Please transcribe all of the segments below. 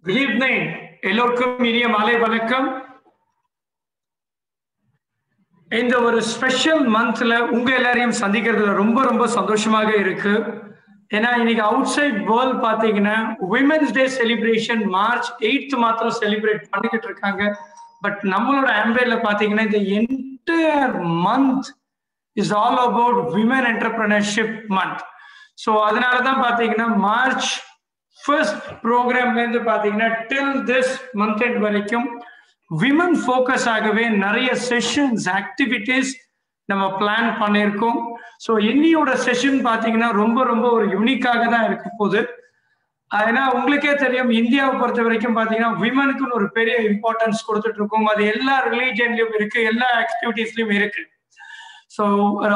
Good evening எல்லோருக்கும் இனிய மாலை வணக்கம் இந்த ஒரு ஸ்பெஷல் மந்த்ல உங்க எல்லாரையும் சந்திக்கிறதுல ரொம்ப ரொம்ப சந்தோஷமாக இருக்கு ஏன்னா இன்னைக்கு அவுட் சைட் வேர்ல்ட் பாத்தீங்கன்னா women's day celebration March eighth மாத்திரம் செலிப்ரேட் பண்ணிக்கிட்டு இருக்காங்க பட் நம்மளோட ஆம்பேல பாத்தீங்கன்னா இந்த entire month is all about women entrepreneurship month so அதனால தான் பார்த்தீங்கன்னா மார்ச் ஃபர்ஸ்ட் ப்ரோக்ராம்லேருந்து பார்த்தீங்கன்னா டில் திஸ் மந்த் எண்ட் வரைக்கும் விமன் ஃபோக்கஸ் ஆகவே நிறைய செஷன்ஸ் ஆக்டிவிட்டிஸ் நம்ம பிளான் பண்ணியிருக்கோம் ஸோ இன்னியோட செஷன் பார்த்தீங்கன்னா ரொம்ப ரொம்ப ஒரு யூனிக்காக தான் இருக்க போகுது ஏன்னா உங்களுக்கே தெரியும் இந்தியாவை பொறுத்த வரைக்கும் பார்த்தீங்கன்னா விமனுக்குன்னு ஒரு பெரிய இம்பார்ட்டன்ஸ் கொடுத்துட்டு இருக்கோம் அது எல்லா ரிலீஜன்லயும் இருக்கு எல்லா ஆக்டிவிட்டீஸ்லயும் இருக்கு ஸோ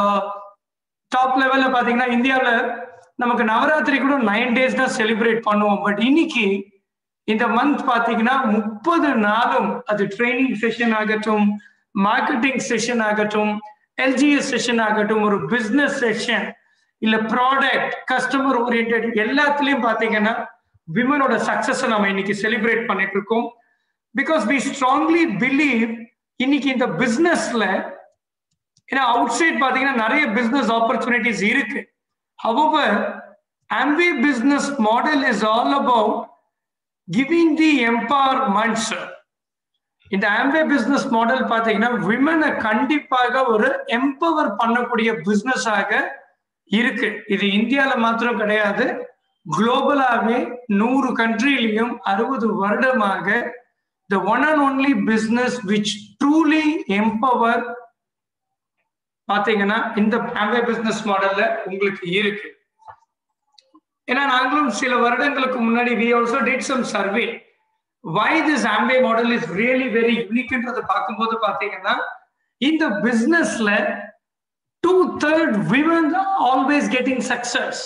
டாப் லெவல்ல பாத்தீங்கன்னா இந்தியாவில் நமக்கு நவராத்திரி கூட நைன் டேஸ் தான் செலிப்ரேட் பண்ணுவோம் பட் இன்னைக்கு இந்த மந்த் பாத்தீங்கன்னா முப்பது நாளும் அது ட்ரைனிங் செஷன் ஆகட்டும் மார்க்கெட்டிங் செஷன் ஆகட்டும் எல்ஜிஎஸ் செஷன் ஆகட்டும் ஒரு பிசினஸ் செஷன் இல்ல ப்ராடக்ட் கஸ்டமர் ஓரியன்ட் எல்லாத்துலயும் பாத்தீங்கன்னா விமனோட சக்சஸ் நம்ம இன்னைக்கு செலிப்ரேட் பண்ணிட்டு இருக்கோம் பிகாஸ் வி ஸ்ட்ராங்லி பிலீவ் இன்னைக்கு இந்த பிசினஸ்ல ஏன்னா அவுட் சைட் பாத்தீங்கன்னா நிறைய பிசினஸ் ஆப்பர்ச்சுனிட்டிஸ் இருக்கு however Amway business model is all about giving the empowerment sir இந்த ஆம்பே பிசினஸ் மாடல் பாத்தீங்கன்னா விமனை கண்டிப்பாக ஒரு எம்பவர் பண்ணக்கூடிய பிசினஸ் ஆக இருக்கு இது இந்தியால மாத்திரம் கிடையாது குளோபலாவே நூறு கண்ட்ரிலையும் அறுபது வருடமாக the one and only business which truly empower பாத்தீங்கன்னா இந்த ஆம்பே பிசினஸ் மாடல்ல உங்களுக்கு இருக்கு ஏன்னா நாங்களும் சில வருடங்களுக்கு முன்னாடி we also did some survey why this Amway model is really very யூனிக்ன்றதை பார்க்கும்போது பாத்தீங்கன்னா இந்த பிசினஸ்ல two third women always getting success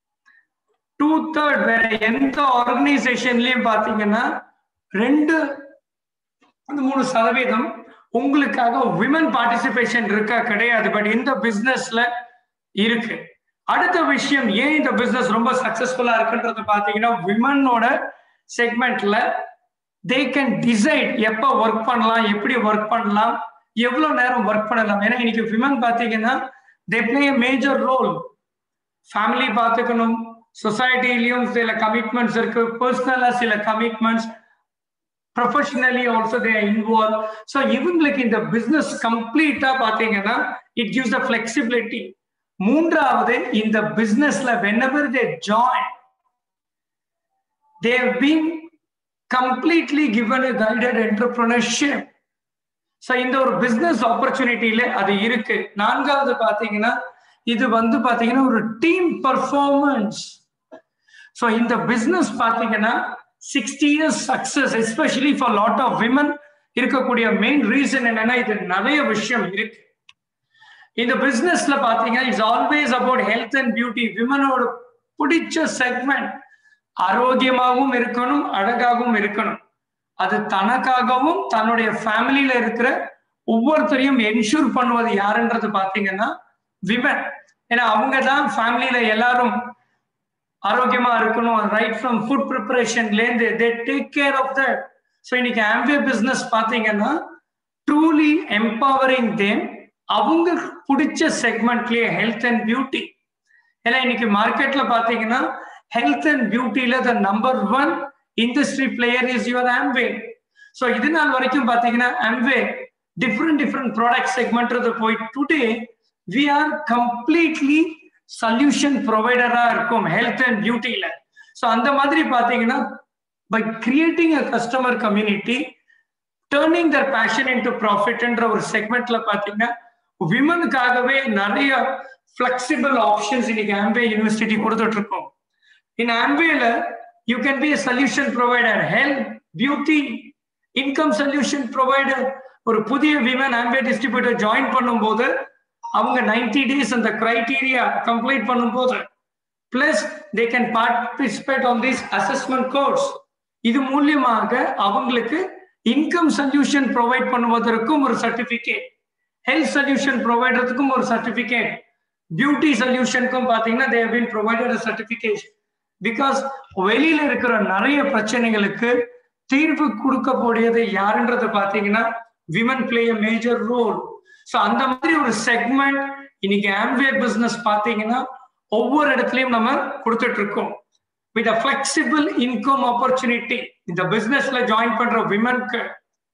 two third வேற எந்த ஆர்கனைசேஷன்லயும் பாத்தீங்கன்னா ரெண்டு அந்த மூணு சதவீதம் உங்களுக்காக விமன் பார்ட்டிசிபேஷன் இருக்கா கிடையாது பட் இந்த பிசினஸ்ல இருக்கு அடுத்த விஷயம் ஏன் இந்த பிசினஸ் ரொம்ப சக்சஸ்ஃபுல்லா இருக்குன்றது பாத்தீங்கன்னா விமனோட செக்மெண்ட்ல தே கேன் டிசைட் எப்ப ஒர்க் பண்ணலாம் எப்படி ஒர்க் பண்ணலாம் எவ்வளவு நேரம் ஒர்க் பண்ணலாம் ஏன்னா இன்னைக்கு விமன் பாத்தீங்கன்னா they play major role family பார்த்துக்கணும் சொசைட்டிலையும் சில கமிட்மெண்ட்ஸ் இருக்கு பர்சனலா சில commitments professionally also they involve so இவங்களுக்கு இந்த பிசினஸ் கம்ப்ளீட்டா பாத்தீங்கன்னா இட் கிவ்ஸ் அ ஃபிளெக்சிபிலிட்டி மூன்றாவது இந்த பிசினஸ்ல whenever they join they been completely given a guided entrepreneurship so இந்த ஒரு பிசினஸ் ஆப்பர்ச்சுனிட்டியில அது இருக்கு நான்காவது பாத்தீங்கன்னா இது வந்து பாத்தீங்கன்னா ஒரு டீம் பர்ஃபார்மன்ஸ் ஸோ இந்த பிசினஸ் பாத்தீங்கன்னா sixty years success especially for lot of women இருக்கக்கூடிய மெயின் ரீசன் என்னன்னா இது நிறைய விஷயம் இருக்கு இந்த பிசினஸ்ல பாத்தீங்கன்னா it's always about health and beauty விமனோட பிடிச்ச செக்மெண்ட் ஆரோக்கியமாகவும் இருக்கணும் அழகாகவும் இருக்கணும் அது தனக்காகவும் தன்னுடைய ஃபேமிலியில இருக்கிற ஒவ்வொருத்தரையும் என்ஷூர் பண்ணுவது யாருன்றது பாத்தீங்கன்னா விமன் ஏன்னா அவங்க தான் ஃபேமிலியில எல்லாரும் ஆரோக்கியமா இருக்கணும் ரைட் ஃப்ரம் ஃபுட் ப்ரிப்பரேஷன்லேருந்து they take care of that so இன்னைக்கு ஆம்பே பிஸ்னஸ் பார்த்தீங்கன்னா ட்ரூலி எம்பவரிங் தேம் அவங்க பிடிச்ச செக்மெண்ட்லயே ஹெல்த் அண்ட் பியூட்டி ஏன்னா இன்னைக்கு மார்க்கெட்ல பார்த்தீங்கன்னா ஹெல்த் அண்ட் பியூட்டியில the number one industry player is your Amway so இது நாள் வரைக்கும் பார்த்தீங்கன்னா Amway different different product segment போய் today we are completely solution ப்ரொவைடரா இருக்கும் ஹெல்த் அண்ட் பியூட்டியில ஸோ அந்த மாதிரி பார்த்தீங்கன்னா by creating a customer community turning their passion into ப்ராஃபிட்ன்ற ஒரு செக்மெண்ட்ல பார்த்தீங்கன்னா விமனுக்காகவே நிறைய ஃபிளெக்சிபிள் ஆப்ஷன்ஸ் இன்னைக்கு ஆம்பே யூனிவர்சிட்டி கொடுத்துட்டு இருக்கோம் இன் ஆம்பேல you can be a solution provider health beauty income solution provider ஒரு புதிய விமன் ஆம்பே டிஸ்ட்ரிபியூட்டர் ஜாயின் பண்ணும்போது அவங்க நைன்டி டேஸ் அந்த கிரைடீரியா கம்ப்ளீட் பண்ணும்போது plus they can participate on this assessment course இது மூலியமாக அவங்களுக்கு இன்கம் சொல்யூஷன் ப்ரொவைட் பண்ணுவதற்கும் ஒரு சர்டிபிகேட் ஹெல்த் சொல்யூஷன் ப்ரொவைடருக்கும் ஒரு சர்டிபிகேட் பியூட்டி சொல்யூஷனுக்கும் பார்த்தீங்கன்னா they've been provided certification because வெளியில இருக்கிற நிறைய பிரச்சனைகளுக்கு தீர்வு கொடுக்கக்கூடியது யாருன்றது பாத்தீங்கன்னா women play a major role so அந்த மாதிரி ஒரு செக்மெண்ட் இன்னைக்கு ஆம்வே பிசினஸ் பாத்தீங்கன்னா ஒவ்வொரு இடத்துலயும் நம்ம கொடுத்துட்டு இருக்கோம் with a flexible income opportunity இந்த பிசினஸ்ல ஜாயின் பண்ற விமனுக்கு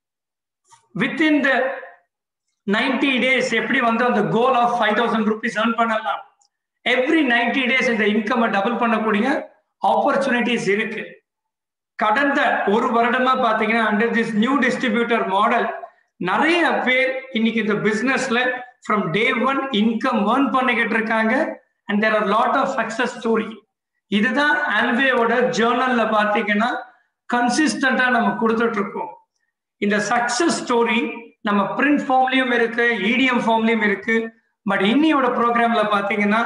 வித்தின் த நைன்டி டேஸ் எப்படி வந்து அந்த goal of five thousand rupees earn பண்ணலாம் எவ்ரி நைன்டி டேஸ் இந்த இன்கம் டபுள் பண்ணக்கூடிய ஆப்பர்ச்சுனிட்டிஸ் இருக்கு கடந்த ஒரு வருடமா பாத்தீங்கன்னா under this new distributor model நிறைய பேர் இன்னைக்கு இந்த பிசினஸ்ல from day one income earn பண்ணிக்கிட்டு இருக்காங்க and there are lot of success story இதுதான் ஆல்வேவோட ஜேர்னல்ல பாத்தீங்கன்னா கன்சிஸ்டண்டா நம்ம கொடுத்துட்டு இருக்கோம் இந்த சக்சஸ் ஸ்டோரி நம்ம பிரிண்ட் ஃபார்ம்லயும் இருக்கு இடிஎம் ஃபார்ம்லயும் இருக்கு பட் இன்னியோட ப்ரோக்ராம்ல பாத்தீங்கன்னா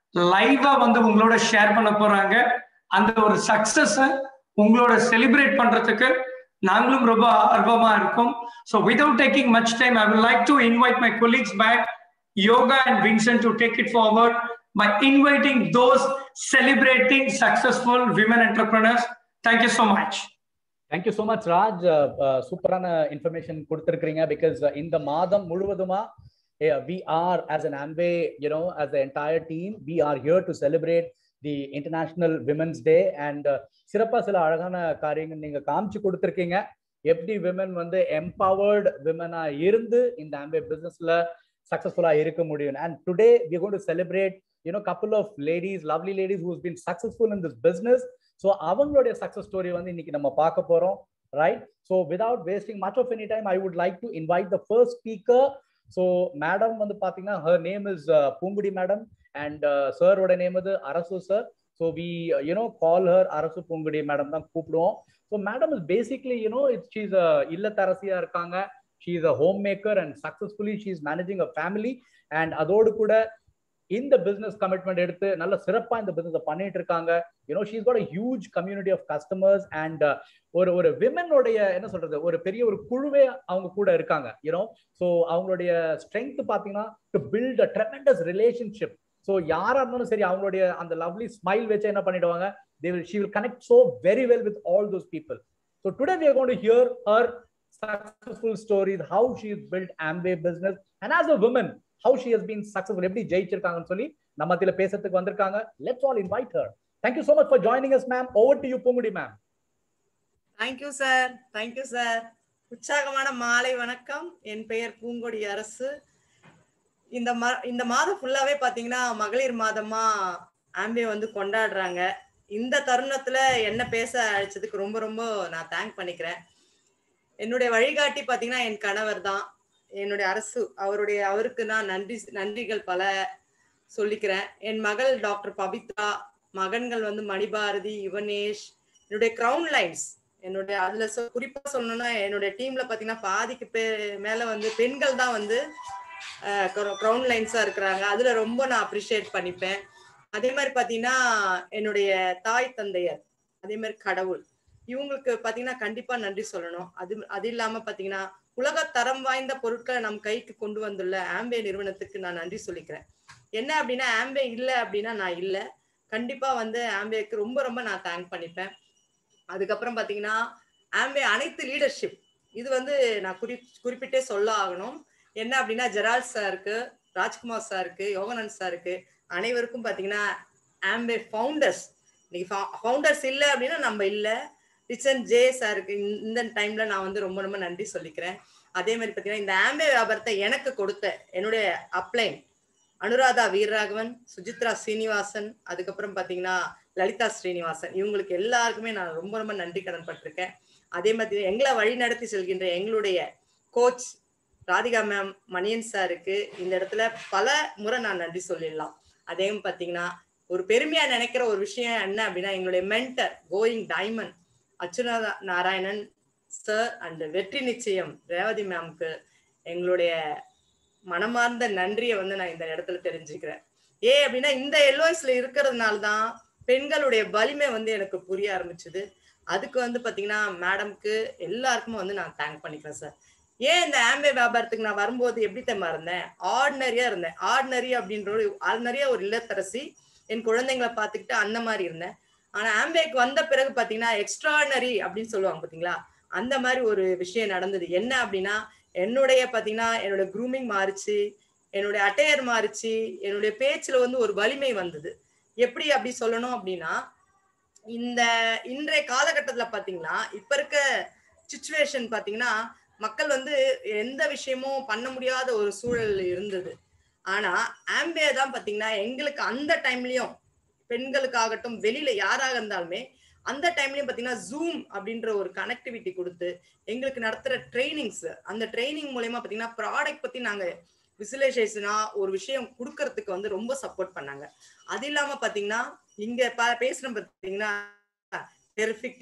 லைவா வந்து உங்களோட ஷேர் பண்ண போறாங்க அந்த ஒரு சக்சஸ உங்களோட செலிப்ரேட் பண்றதுக்கு நாங்களும் ரொம்ப ஆர்வமா இருக்கோம் so without taking much time I will like to invite my colleagues back Yoga and Winson to take it forward by inviting those celebrating successful women entrepreneurs. Thank you so much. Thank you so much Raj சூப்பரான information கொடுத்துருக்கீங்க because இந்த மாதம் முழுவதுமா we are as an Amway you know as the entire team we are here to celebrate the international women's day and சிறப்பாக சில அழகான காரியங்கள் நீங்க காமிச்சு கொடுத்துருக்கீங்க எப்படி விமன் வந்து எம்பவர்டு விமனா இருந்து இந்த ஆம்பே பிசினஸ்ல சக்சஸ்ஃபுல்லா இருக்க முடியும் and today we going to celebrate you know couple of ladies lovely ladies who's been successful in this business so அவங்களுடைய சக்சஸ் ஸ்டோரி வந்து இன்னைக்கு நம்ம பார்க்க போறோம் right so without wasting much of any time I would like to invite the first speaker so madam வந்து பாத்தீங்கன்னா her name is Poongudi madam and சரோட name வந்து Arasu sir so we you know call her Arasu Poongudi madam தான் கூப்பிடுவோம் so madam is basically you know it's she's இல்லத்தரசியா இருக்காங்க she is a home maker and successfully she is managing a family and அதோடு கூட இந்த business commitment எடுத்து நல்ல சிறப்பா இந்த பிசினஸ் பண்ணிட்டு இருக்காங்க you know she's got huge community of customers and ஒரு ஒரு விமனுடைய என்ன சொல்றது ஒரு பெரிய ஒரு குழுவே அவங்க கூட இருக்காங்க யூனோ ஸோ அவங்களுடைய ஸ்ட்ரென்த் பாத்தீங்கன்னா to build a tremendous relationship so யாரா இருந்தாலும் சரி அவங்களுடைய அந்த லவ்லி ஸ்மைல் வச்சு என்ன பண்ணிடுவாங்க they will she will connect so very well with all those people so today we are gonna hear her ஹர் successful stories how she has built Amway business and as a woman how she has been successful எப்படி ஜெயிச்சிருக்காங்கன்னு சொல்லி நம்ம மத்தியில பேசுறதுக்கு வந்திருக்காங்க let's all invite her thank you so much for joining us ma'am over to you பூங்குடி ma'am thank you sir thank you sir உற்சாகமான மாலை வணக்கம் என் பெயர் பூங்கொடி அரசு இந்த ம இந்த மாதம் ஃபுல்லாவே பாத்தீங்கன்னா மகளிர் மாதமா ஆம்பே வந்து கொண்டாடுறாங்க இந்த தருணத்துல என்ன பேச அழைச்சதுக்கு ரொம்ப ரொம்ப நான் தேங்க் பண்ணிக்கிறேன் என்னுடைய வழிகாட்டி பாத்தீங்கன்னா என் கணவர் தான் என்னுடைய அரசு அவருடைய அவருக்கு நான் நன்றி நன்றிகள் பல சொல்லிக்கிறேன் என் மகள் டாக்டர் பவித்ரா மகன்கள் வந்து மணிபாரதி யுவனேஷ் என்னுடைய கிரவுன் லைன்ஸ் என்னுடைய அதுல சொ குறிப்பா சொல்லணும்னா என்னுடைய டீம்ல பாத்தீங்கன்னா பாதிக்கு பே மேல வந்து பெண்கள் தான் வந்து கிரவுன் லைன்ஸா இருக்கிறாங்க அதுல ரொம்ப நான் அப்ரிஷியேட் பண்ணிப்பேன் அதே மாதிரி பாத்தீங்கன்னா என்னுடைய தாய் தந்தையர் அதே மாதிரி கடவுள் இவங்களுக்கு பாத்தீங்கன்னா கண்டிப்பா நன்றி சொல்லணும் அது அது இல்லாம பாத்தீங்கன்னா உலக தரம் வாய்ந்த பொருட்களை நம் கைக்கு கொண்டு வந்துள்ள ஆம்பே நிறுவனத்துக்கு நான் நன்றி சொல்லிக்கிறேன் என்ன அப்படின்னா ஆம்பே இல்லை அப்படின்னா நான் இல்லை கண்டிப்பா வந்து ஆம்பேக்கு ரொம்ப ரொம்ப நான் தேங்க் பண்ணிப்பேன் அதுக்கப்புறம் பாத்தீங்கன்னா ஆம்பே அனைத்து லீடர்ஷிப் இது வந்து நான் குறி குறிப்பிட்டே சொல்ல ஆகணும் என்ன அப்படின்னா ஜெரால் சாருக்கு ராஜ்குமார் சாருக்கு யோகனந்த் சாருக்கு அனைவருக்கும் பாத்தீங்கன்னா ஆம்பே ஃபவுண்டர்ஸ் இன்னைக்கு ஃபவுண்டர்ஸ் இல்லை அப்படின்னா நம்ம இல்லை ரிச்சன் ஜே சாருக்கு இந்த டைம்ல நான் வந்து ரொம்ப ரொம்ப நன்றி சொல்லிக்கிறேன் அதே மாதிரி பார்த்தீங்கன்னா இந்த ஆம்பே வியாபாரத்தை எனக்கு கொடுத்த என்னுடைய அப்ளைன் அனுராதா வீரராகவன் சுஜித்ரா ஸ்ரீனிவாசன் அதுக்கப்புறம் பார்த்தீங்கன்னா லலிதா ஸ்ரீனிவாசன் இவங்களுக்கு எல்லாருக்குமே நான் ரொம்ப ரொம்ப நன்றி கடன் பட்டிருக்கேன் அதே மாதிரி எங்களை வழி நடத்தி செல்கின்ற எங்களுடைய கோச் ராதிகா மேம் மணியன் சாருக்கு இந்த இடத்துல பல முறை நான் நன்றி சொல்லிடலாம் அதே பார்த்தீங்கன்னா ஒரு பெருமையா நினைக்கிற ஒரு விஷயம் என்ன அப்படின்னா எங்களுடைய மென்டர் கோயிங் டைமண்ட் அச்சுனா நாராயணன் சார் அண்ட் வெற்றி நிச்சயம் ரேவதி மேம்க்கு எங்களுடைய மனமார்ந்த நன்றியை வந்து நான் இந்த இடத்துல தெரிஞ்சுக்கிறேன் ஏ அப்படின்னா இந்த எல்ஓஎஸ்ல இருக்கிறதுனால தான் பெண்களுடைய வலிமை வந்து எனக்கு புரிய ஆரம்பிச்சுது அதுக்கு வந்து பாத்தீங்கன்னா மேடம்க்கு எல்லாருக்குமே வந்து நான் தேங்க் பண்ணிக்கிறேன் சார் ஏன் இந்த ஆம்பே வியாபாரத்துக்கு நான் வரும்போது எப்படி தெரியுமா இருந்தேன் ஆர்டினரியா இருந்தேன் ஆர்டினரி அப்படின்ற ஒரு ஆர்டினரியா ஒரு இல்லத்தரசி என் குழந்தைங்களை பார்த்துக்கிட்டு அந்த மாதிரி இருந்தேன் ஆனா ஆம்பேக்கு வந்த பிறகு பாத்தீங்கன்னா எக்ஸ்ட்ரானரி அப்படின்னு சொல்லுவாங்க பாத்தீங்களா அந்த மாதிரி ஒரு விஷயம் நடந்தது என்ன அப்படின்னா என்னுடைய பாத்தீங்கன்னா என்னோட க்ரூமிங் மாறுச்சு என்னுடைய அட்டையர் மாறுச்சு என்னுடைய பேச்சுல வந்து ஒரு வலிமை வந்தது எப்படி அப்படி சொல்லணும் அப்படின்னா இந்த இன்றைய காலகட்டத்துல பாத்தீங்கன்னா இப்ப இருக்க சுச்சுவேஷன் பாத்தீங்கன்னா மக்கள் வந்து எந்த விஷயமும் பண்ண முடியாத ஒரு சூழல் இருந்தது ஆனா ஆம்பே தான் பாத்தீங்கன்னா எங்களுக்கு அந்த டைம்லயும் பெண்களுக்காகட்டும் வெளியில யாராக இருந்தாலுமே அந்த டைம்லயும் பாத்தீங்கன்னா ஜூம் அப்படின்ற ஒரு கனெக்டிவிட்டி கொடுத்து எங்களுக்கு நடத்துற ட்ரைனிங்ஸ் அந்த ட்ரைனிங் மூலயமா பாத்தீங்கன்னா ப்ராடக்ட் பத்தி நாங்க விசுவலைசேஷனா ஒரு விஷயம் கொடுக்கறதுக்கு வந்து ரொம்ப சப்போர்ட் பண்ணாங்க அது இல்லாம பாத்தீங்கன்னா இங்க பேசுறோம் பாத்தீங்கன்னா டெரிஃபிக்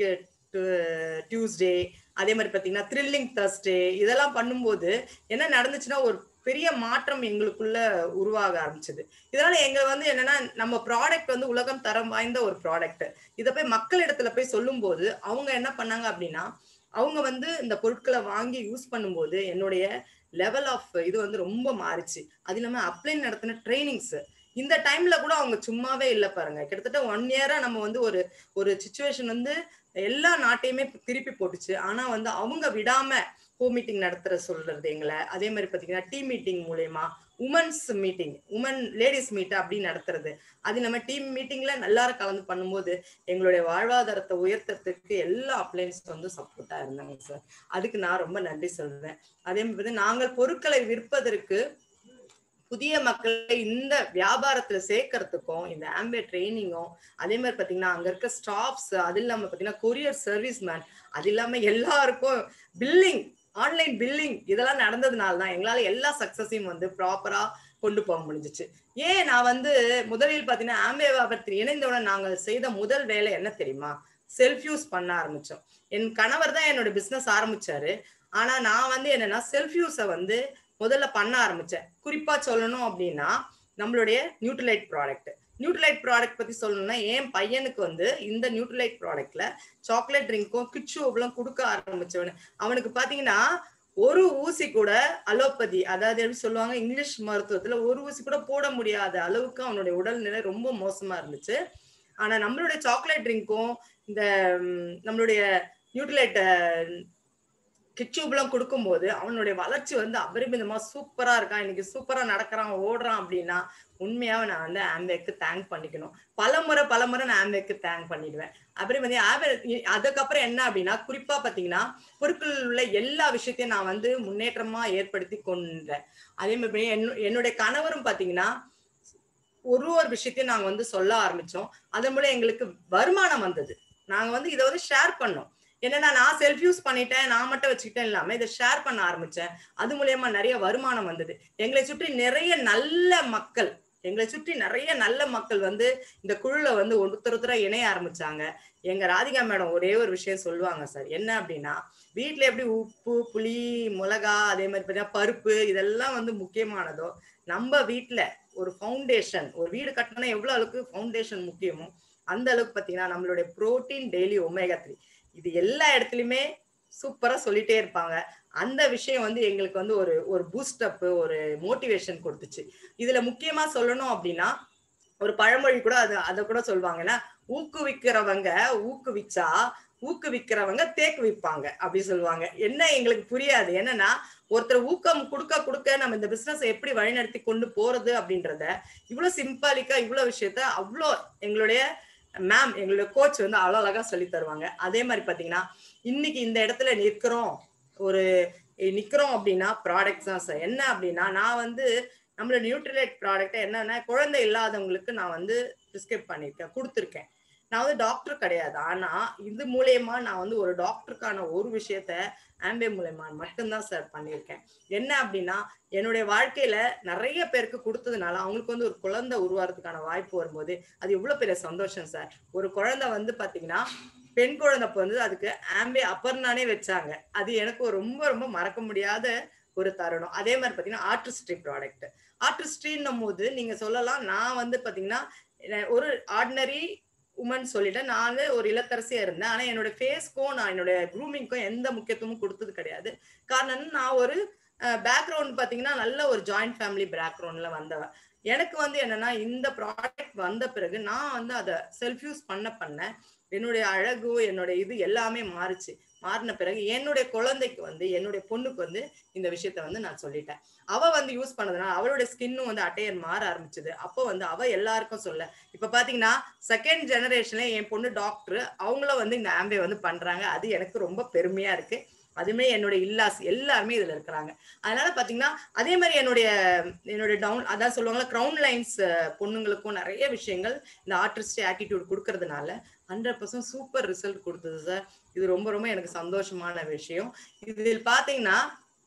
டியூஸ்டே அதே மாதிரி பாத்தீங்கன்னா த்ரில்லிங் தர்ஸ்டே இதெல்லாம் பண்ணும்போது என்ன நடந்துச்சுன்னா ஒரு பெரிய மாற்றம் எங்களுக்குள்ள உருவாக ஆரம்பிச்சது இதனால எங்க வந்து என்னன்னா நம்ம ப்ராடக்ட் வந்து உலகம் தரம் வாய்ந்த ஒரு ப்ராடக்ட் இதை போய் மக்கள் இடத்துல போய் சொல்லும் போது அவங்க என்ன பண்ணாங்க அப்படின்னா அவங்க வந்து இந்த பொருட்களை வாங்கி யூஸ் பண்ணும்போது என்னுடைய லெவல் ஆஃப் இது வந்து ரொம்ப மாறிச்சு அது இல்லாம அப்ளை நடத்தின ட்ரைனிங்ஸ் இந்த டைம்ல கூட அவங்க சும்மாவே இல்லை பாருங்க கிட்டத்தட்ட ஒன் இயரா நம்ம வந்து ஒரு ஒரு சுச்சுவேஷன் வந்து எல்லா நாட்டையுமே திருப்பி போட்டுச்சு ஆனா வந்து அவங்க விடாம கோ மீட்டிங் நடத்துற சொல்றது எங்களை அதே மாதிரி பாத்தீங்கன்னா டீம் மீட்டிங் மூலயமா women's meeting women ladies meet அப்படின்னு நடத்துறது அது நம்ம டீம் மீட்டிங்ல எல்லாரும் கலந்து பண்ணும்போது எங்களுடைய வாழ்வாதாரத்தை உயர்த்துறதுக்கு எல்லா அப்ளைன்ஸ் வந்து சப்போர்ட்டா இருந்தாங்க சார் அதுக்கு நான் ரொம்ப நன்றி சொல்றேன் அதே மாதிரி நாங்கள் பொருட்களை விற்பதற்கு புதிய மக்களை இந்த வியாபாரத்துல சேர்க்கறதுக்கும் இந்த ஆம்பே ட்ரைனிங்கும் அதே மாதிரி பாத்தீங்கன்னா அங்க இருக்க ஸ்டாஃப்ஸ் அது இல்லாம பாத்தீங்கன்னா கொரியர் சர்வீஸ் மேன் அது இல்லாம எல்லாருக்கும் பில்லிங் ஆன்லைன் பில்லிங் இதெல்லாம் நடந்ததுனால தான் எங்களால எல்லா சக்சஸையும் வந்து ப்ராப்பரா கொண்டு போக முடிஞ்சிச்சு ஏன் நான் வந்து முதலில் பாத்தீங்கன்னா ஆம்பே வியாபாரத்தில் இணைந்தவுடன் நாங்கள் செய்த முதல் வேலை என்ன தெரியுமா செல்ஃப் யூஸ் பண்ண ஆரம்பிச்சோம் என் கணவர் தான் என்னோட பிசினஸ் ஆரம்பிச்சாரு ஆனா நான் வந்து என்னன்னா செல்ஃப் யூஸை வந்து முதல்ல பண்ண ஆரம்பிச்சேன் குறிப்பா சொல்லணும் அப்படின்னா நம்மளுடைய நியூட்ரலைட் ப்ராடக்ட் நியூட்ரலைட் ப்ராடக்ட் பத்தி சொல்லணும்னா என் பையனுக்கு வந்து இந்த நியூட்ரலைட் ப்ராடக்ட்ல சாக்லேட் ட்ரிங்க்கும் கிட்ஸுவெல்லாம் கொடுக்க ஆரம்பிச்சவனு அவனுக்கு பாத்தீங்கன்னா ஒரு ஊசி கூட அலோபதி அதாவது எப்படி சொல்லுவாங்க இங்கிலீஷ் மருத்துவத்துல ஒரு ஊசி கூட போட முடியாத அளவுக்கு அவனுடைய உடல்நிலை ரொம்ப மோசமா இருந்துச்சு ஆனா நம்மளுடைய சாக்லேட் ட்ரிங்க்கும் இந்த நம்மளுடைய நியூட்ரலைட் கிட்சூப்லாம் கொடுக்கும்போது அவனுடைய வளர்ச்சி வந்து அபரிமிதமா சூப்பரா இருக்கான் இன்னைக்கு சூப்பரா நடக்கிறான் ஓடுறான் அப்படின்னா உண்மையாவே நான் வந்து ஆம்பேக்கு தேங்க் பண்ணிக்கணும் பலமுறை பலமுறை நான் ஆம்பேக்கு தேங்க் பண்ணிடுவேன் அப்புறம் வந்து ஆம்பே அதுக்கப்புறம் என்ன அப்படின்னா குறிப்பா பாத்தீங்கன்னா பொருட்கள் உள்ள எல்லா விஷயத்தையும் நான் வந்து முன்னேற்றமா ஏற்படுத்தி கொண்டேன் அதே மாதிரி என்னுடைய கணவரும் பாத்தீங்கன்னா ஒரு ஒரு விஷயத்தையும் நாங்க வந்து சொல்ல ஆரம்பிச்சோம் அதன் மூலம் எங்களுக்கு வருமானம் வந்தது நாங்க வந்து இதை வந்து ஷேர் பண்ணோம் என்னன்னா நான் செல்ஃப் யூஸ் பண்ணிட்டேன் நான் மட்டும் வச்சுக்கிட்டேன் இல்லாம இதை ஷேர் பண்ண ஆரம்பிச்சேன் அது மூலியமா நிறைய வருமானம் வந்தது எங்களை சுற்றி நிறைய நல்ல மக்கள் எங்களை சுற்றி நிறைய நல்ல மக்கள் வந்து இந்த குழுல வந்து ஒருத்தர் ஒருத்தரா இணைய ஆரம்பிச்சாங்க எங்க ராதிகா மேடம் ஒரே ஒரு விஷயம் சொல்லுவாங்க சார் என்ன அப்படின்னா வீட்டுல எப்படி உப்பு புளி மிளகா அதே மாதிரி பார்த்தீங்கன்னா பருப்பு இதெல்லாம் வந்து முக்கியமானதோ நம்ம வீட்டுல ஒரு ஃபவுண்டேஷன் ஒரு வீடு கட்டணும்னா எவ்வளவு அளவுக்கு ஃபவுண்டேஷன் முக்கியமோ அந்த அளவுக்கு பாத்தீங்கன்னா நம்மளுடைய புரோட்டீன் டெய்லி ஒமேகா த்ரீ இது எல்லா இடத்துலயுமே சூப்பரா சொல்லிட்டே இருப்பாங்க அந்த விஷயம் வந்து எங்களுக்கு வந்து ஒரு ஒரு பூஸ்டப் ஒரு மோட்டிவேஷன் கொடுத்துச்சு இதுல முக்கியமா சொல்லணும் அப்படின்னா ஒரு பழமொழி கூட அது அதை கூட சொல்லுவாங்கன்னா ஊக்குவிக்கிறவங்க ஊக்குவிச்சா ஊக்குவிக்கிறவங்க தேக்கு விற்பாங்க அப்படி சொல்லுவாங்க என்ன எங்களுக்கு புரியாது என்னன்னா ஒருத்தர் ஊக்கம் கொடுக்க கொடுக்க நம்ம இந்த பிசினஸ் எப்படி வழிநடத்தி கொண்டு போறது அப்படின்றத இவ்வளவு சிம்பாலிக்கா இவ்வளவு விஷயத்த அவ்வளோ எங்களுடைய மேம் எங்களுடைய கோச் வந்து அவ்வளோ அழகா சொல்லி தருவாங்க அதே மாதிரி பாத்தீங்கன்னா இன்னைக்கு இந்த இடத்துல நிற்கிறோம் ஒரு நிக்கிறோம் அப்படின்னா ப்ராடக்ட்ஸ் தான் சார் என்ன அப்படின்னா நான் வந்து நம்மளோட நியூட்ரிலைட் ப்ராடக்ட் என்னன்னா குழந்தை இல்லாதவங்களுக்கு நான் வந்து ப்ரிஸ்கிரைப் பண்ணியிருக்கேன் கொடுத்துருக்கேன் நான் வந்து டாக்டர் கிடையாது ஆனா இது மூலியமா நான் வந்து ஒரு டாக்டருக்கான ஒரு விஷயத்த ஆம்பே மூலயமா மட்டும்தான் சார் பண்ணியிருக்கேன் என்ன அப்படின்னா என்னுடைய வாழ்க்கையில நிறைய பேருக்கு கொடுத்ததுனால அவங்களுக்கு வந்து ஒரு குழந்தை உருவாறதுக்கான வாய்ப்பு வரும்போது அது எவ்வளவு பெரிய சந்தோஷம் சார் ஒரு குழந்தை வந்து பாத்தீங்கன்னா பெண் குழந்தை வந்து அதுக்கு ஆம்பே அப்பர்னானே வச்சாங்க அது எனக்கு ரொம்ப ரொம்ப மறக்க முடியாத ஒரு தருணம் அதே மாதிரி பாத்தீங்கன்னா ஆர்டிஸ்ட்ரி ப்ராடக்ட் ஆர்டிஸ்ட்ரின்னும் போது நீங்க சொல்லலாம் நான் வந்து பாத்தீங்கன்னா ஒரு ஆர்டினரி உமன் சொல்லிட்டேன் நான் ஒரு இளத்தரசியா இருந்தேன் ஆனா என்னோட ஃபேஸ்க்கும் நான் என்னோட க்ரூமிங்க்கும் எந்த முக்கியத்துவமும் கொடுத்தது கிடையாது காரணம் நான் ஒரு பேக்ரவுண்ட் பாத்தீங்கன்னா நல்ல ஒரு ஜாயிண்ட் ஃபேமிலி பேக்ரவுண்ட்ல வந்தவன் எனக்கு வந்து என்னன்னா இந்த ப்ராடக்ட் வந்த பிறகு நான் வந்து அதை செல்ஃப் யூஸ் பண்ண பண்ண என்னுடைய அழகு என்னுடைய இது எல்லாமே மாறுச்சு மாறின பிறகு என்னுடைய குழந்தைக்கு வந்து என்னுடைய பொண்ணுக்கு வந்து இந்த விஷயத்த வந்து நான் சொல்லிட்டேன் அவ வந்து யூஸ் பண்ணதுனால அவளுடைய ஸ்கின்னும் வந்து அட்டையர் மாற ஆரம்பிச்சது அப்போ வந்து அவ எல்லாருக்கும் சொல்ல இப்ப பாத்தீங்கன்னா செகண்ட் ஜெனரேஷன்ல என் பொண்ணு டாக்டர் அவங்கள வந்து இந்த ஆம்பே வந்து பண்றாங்க அது எனக்கு ரொம்ப பெருமையா இருக்கு அதுமே என்னுடைய இல்லாஸ் எல்லாருமே இதுல இருக்கிறாங்க அதனால பாத்தீங்கன்னா அதே மாதிரி என்னுடைய என்னுடைய டவுன் அதான் சொல்லுவாங்களா கிரவுன் லைன்ஸ் பொண்ணுங்களுக்கும் நிறைய விஷயங்கள் இந்த ஆர்டிஸ்ட் ஆட்டிடியூட் கொடுக்கறதுனால ஹண்ட்ரட் பர்சன்ட் சூப்பர் ரிசல்ட் கொடுத்தது சார் இது ரொம்ப ரொம்ப எனக்கு சந்தோஷமான விஷயம் இதில் பாத்தீங்கன்னா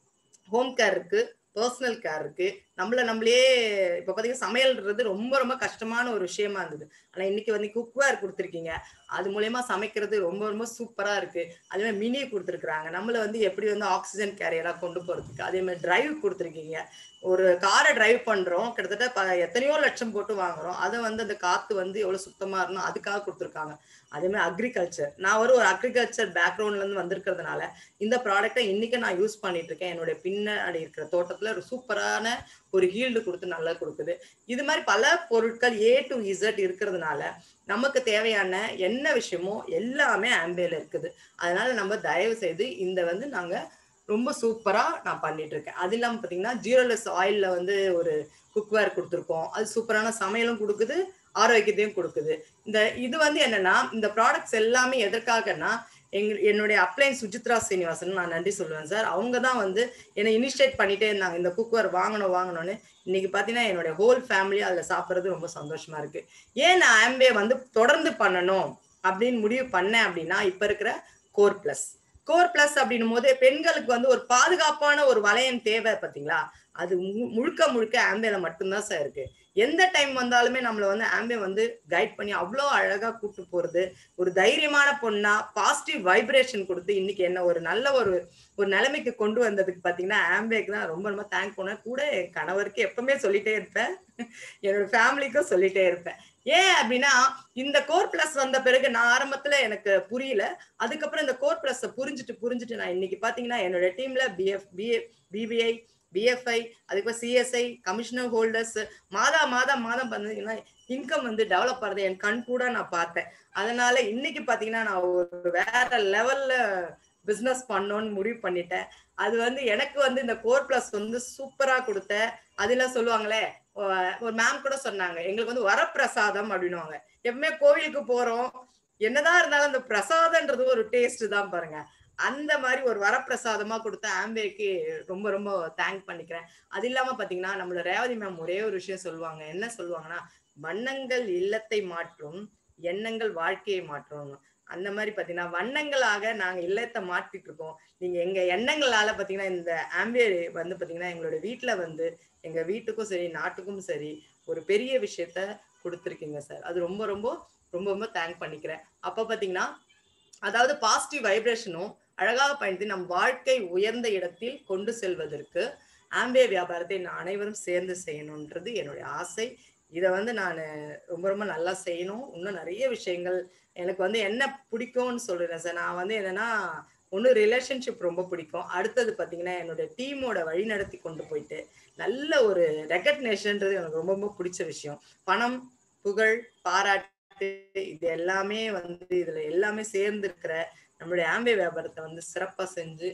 ஹோம் கேர் இருக்கு பர்சனல் கேர் இருக்கு நம்மள நம்மளே இப்ப பாத்தீங்கன்னா சமையல்ன்றது ரொம்ப ரொம்ப கஷ்டமான ஒரு விஷயமா இருந்தது ஆனா இன்னைக்கு வந்து குக்வேர் கொடுத்துருக்கீங்க அது மூலயமா சமைக்கிறது ரொம்ப ரொம்ப சூப்பரா இருக்கு அதே மாதிரி மினி கொடுத்துருக்காங்க நம்மள வந்து எப்படி வந்து ஆக்சிஜன் கேரியரா கொண்டு போறதுக்கு அதே மாதிரி டிரைவ் கொடுத்துருக்கீங்க ஒரு காரை டிரைவ் பண்றோம் கிட்டத்தட்ட ப- எத்தனையோ லட்சம் போட்டு வாங்குறோம் அதை வந்து அந்த காத்து வந்து எவ்வளவு சுத்தமா இருக்கணும் அதுக்காக கொடுத்துருக்காங்க அதே மாதிரி அக்ரிகல்ச்சர் நான் ஒரு ஒரு அக்ரிகல்ச்சர் பேக்ரவுண்ட்ல இருந்து வந்திருக்கிறதுனால இந்த ப்ராடக்ட்டை இன்னைக்கு நான் யூஸ் பண்ணிட்டு இருக்கேன் என்னுடைய பின்னாடி இருக்கிற தோட்டத்துல ஒரு சூப்பரான ஒரு ஹீல்டு கொடுத்து நல்லா கொடுக்குது இது மாதிரி பல பொருட்கள் ஏ டு இசட் இருக்கிறதுனால நமக்கு தேவையான என்ன விஷயமோ எல்லாமே ஆம்பேல இருக்குது அதனால நம்ம தயவு செய்து இந்த வந்து நாங்க ரொம்ப சூப்பரா நான் பண்ணிட்டு இருக்கேன் அது இல்லாம பாத்தீங்கன்னா ஜீரோலெஸ் ஆயில்ல வந்து ஒரு குக்வேர் கொடுத்துருக்கோம் அது சூப்பரான சமையலும் கொடுக்குது ஆரோக்கியத்தையும் கொடுக்குது இந்த இது வந்து என்னன்னா இந்த ப்ராடக்ட்ஸ் எல்லாமே எதற்காகன்னா எங்க என்னுடைய அப்ளைன் சுஜித்ரா சீனிவாசன் நான் நன்றி சொல்லுவேன் சார் அவங்க தான் வந்து என்னை இனிஷியேட் பண்ணிட்டே இருந்தாங்க இந்த குக்வேர் வாங்கணும் வாங்கணும்னு இன்னைக்கு பார்த்தீங்கன்னா என்னுடைய ஹோல் ஃபேமிலி அதில் சாப்பிட்றது ரொம்ப சந்தோஷமா இருக்கு ஏன் நான் ஆம்பே வந்து தொடர்ந்து பண்ணணும் அப்படின்னு முடிவு பண்ணேன் அப்படின்னா இப்போ இருக்கிற கோர் பிளஸ் கோர் பிளஸ் அப்படின்னும் போது பெண்களுக்கு வந்து ஒரு பாதுகாப்பான ஒரு வளையம் தேவை பார்த்தீங்களா அது மு- முழுக்க முழுக்க ஆம்பேல மட்டும்தான் சார் இருக்கு எந்த டைம் வந்தாலுமே நம்மள வந்து ஆம்பே வந்து கைட் பண்ணி அவ்வளோ அழகா கூட்டு போறது ஒரு தைரியமான பொண்ணா பாசிட்டிவ் வைப்ரேஷன் கொடுத்து இன்னைக்கு என்ன ஒரு நல்ல ஒரு ஒரு நிலைமைக்கு கொண்டு வந்ததுக்கு பாத்தீங்கன்னா ஆம்பேக்கு தான் ரொம்ப ரொம்ப தேங்க் பண்ணேன் கூட என் கணவருக்கு எப்பவுமே சொல்லிட்டே இருப்பேன் என்னோட ஃபேமிலிக்கும் சொல்லிட்டே இருப்பேன் ஏன் அப்படின்னா இந்த கோர் பிளஸ் வந்த பிறகு நான் ஆரம்பத்துல எனக்கு புரியல அதுக்கப்புறம் இந்த கோர் பிளஸ் புரிஞ்சுட்டு புரிஞ்சுட்டு நான் இன்னைக்கு பாத்தீங்கன்னா என்னோட டீம்ல பிஎஃப் பிஏ பிபிஐ பிஎஃப்ஐ அதுக்கப்புறம் சிஎஸ்ஐ கமிஷனர் ஹோல்டர்ஸ் மாதா மாதம் மாதம் பார்த்தீங்கன்னா இன்கம் வந்து டெவலப் ஆகிறது என் கண் கூட நான் பார்த்தேன் அதனால இன்னைக்கு பாத்தீங்கன்னா நான் ஒரு வேற லெவல்ல பிசினஸ் பண்ணணும்னு முடிவு பண்ணிட்டேன் அது வந்து எனக்கு வந்து இந்த கோர் பிளஸ் வந்து சூப்பரா கொடுத்த அதெல்லாம் சொல்லுவாங்களே ஒ- ஒரு மேம் கூட சொன்னாங்க எங்களுக்கு வந்து வரப்பிரசாதம் அப்படின்னுவாங்க எப்பவுமே கோவிலுக்கு போறோம் என்னதான் இருந்தாலும் அந்த பிரசாதம்ன்றது ஒரு டேஸ்ட் தான் பாருங்க அந்த மாதிரி ஒரு வரப்பிரசாதமா கொடுத்த ஆம்பேக்கு ரொம்ப ரொம்ப தேங்க் பண்ணிக்கிறேன் அது இல்லாம பாத்தீங்கன்னா நம்மளோட ரேவதி மேம் ஒரே ஒரு விஷயம் சொல்லுவாங்க என்ன சொல்லுவாங்கன்னா வண்ணங்கள் இல்லத்தை மாற்றும் எண்ணங்கள் வாழ்க்கையை மாற்றும் அந்த மாதிரி பாத்தீங்கன்னா வண்ணங்களாக நாங்க இல்லத்தை மாற்றிட்டு இருக்கோம் நீங்க எங்க எண்ணங்களால பாத்தீங்கன்னா இந்த ஆம்பே வந்து பாத்தீங்கன்னா எங்களோட வீட்டுல வந்து எங்க வீட்டுக்கும் சரி நாட்டுக்கும் சரி ஒரு பெரிய விஷயத்த கொடுத்துருக்கீங்க சார் அது ரொம்ப ரொம்ப ரொம்ப ரொம்ப தேங்க் பண்ணிக்கிறேன் அப்ப பாத்தீங்கன்னா அதாவது பாசிட்டிவ் வைப்ரேஷனும் அழகாக பயன்படுத்தி நம் வாழ்க்கை உயர்ந்த இடத்தில் கொண்டு செல்வதற்கு ஆம்பே வியாபாரத்தை நான் அனைவரும் சேர்ந்து செய்யணுன்றது என்னுடைய ஆசை இதை வந்து நான் ரொம்ப ரொம்ப நல்லா செய்யணும் இன்னும் நிறைய விஷயங்கள் எனக்கு வந்து என்ன பிடிக்கும்னு சொல்றேன் சார் நான் வந்து என்னன்னா ஒன்று ரிலேஷன்ஷிப் ரொம்ப பிடிக்கும் அடுத்தது பார்த்தீங்கன்னா என்னோட டீமோட வழி நடத்தி கொண்டு போயிட்டு நல்ல ஒரு ரெக்கக்னேஷன்ன்றது எனக்கு ரொம்ப ரொம்ப பிடிச்ச விஷயம் பணம் புகழ் பாராட்டு இது எல்லாமே வந்து இதுல எல்லாமே சேர்ந்து இருக்கிற நம்மளுடைய ஆம்பே வியாபாரத்தை வந்து சிறப்பா செஞ்சு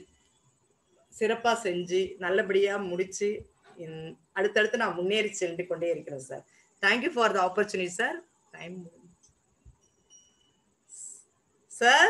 சிறப்பா செஞ்சு நல்லபடியா முடிச்சு இன்- அடுத்தடுத்து நான் முன்னேறி சென்று கொண்டே இருக்கிறேன் sir thank you for the opportunity sir time sir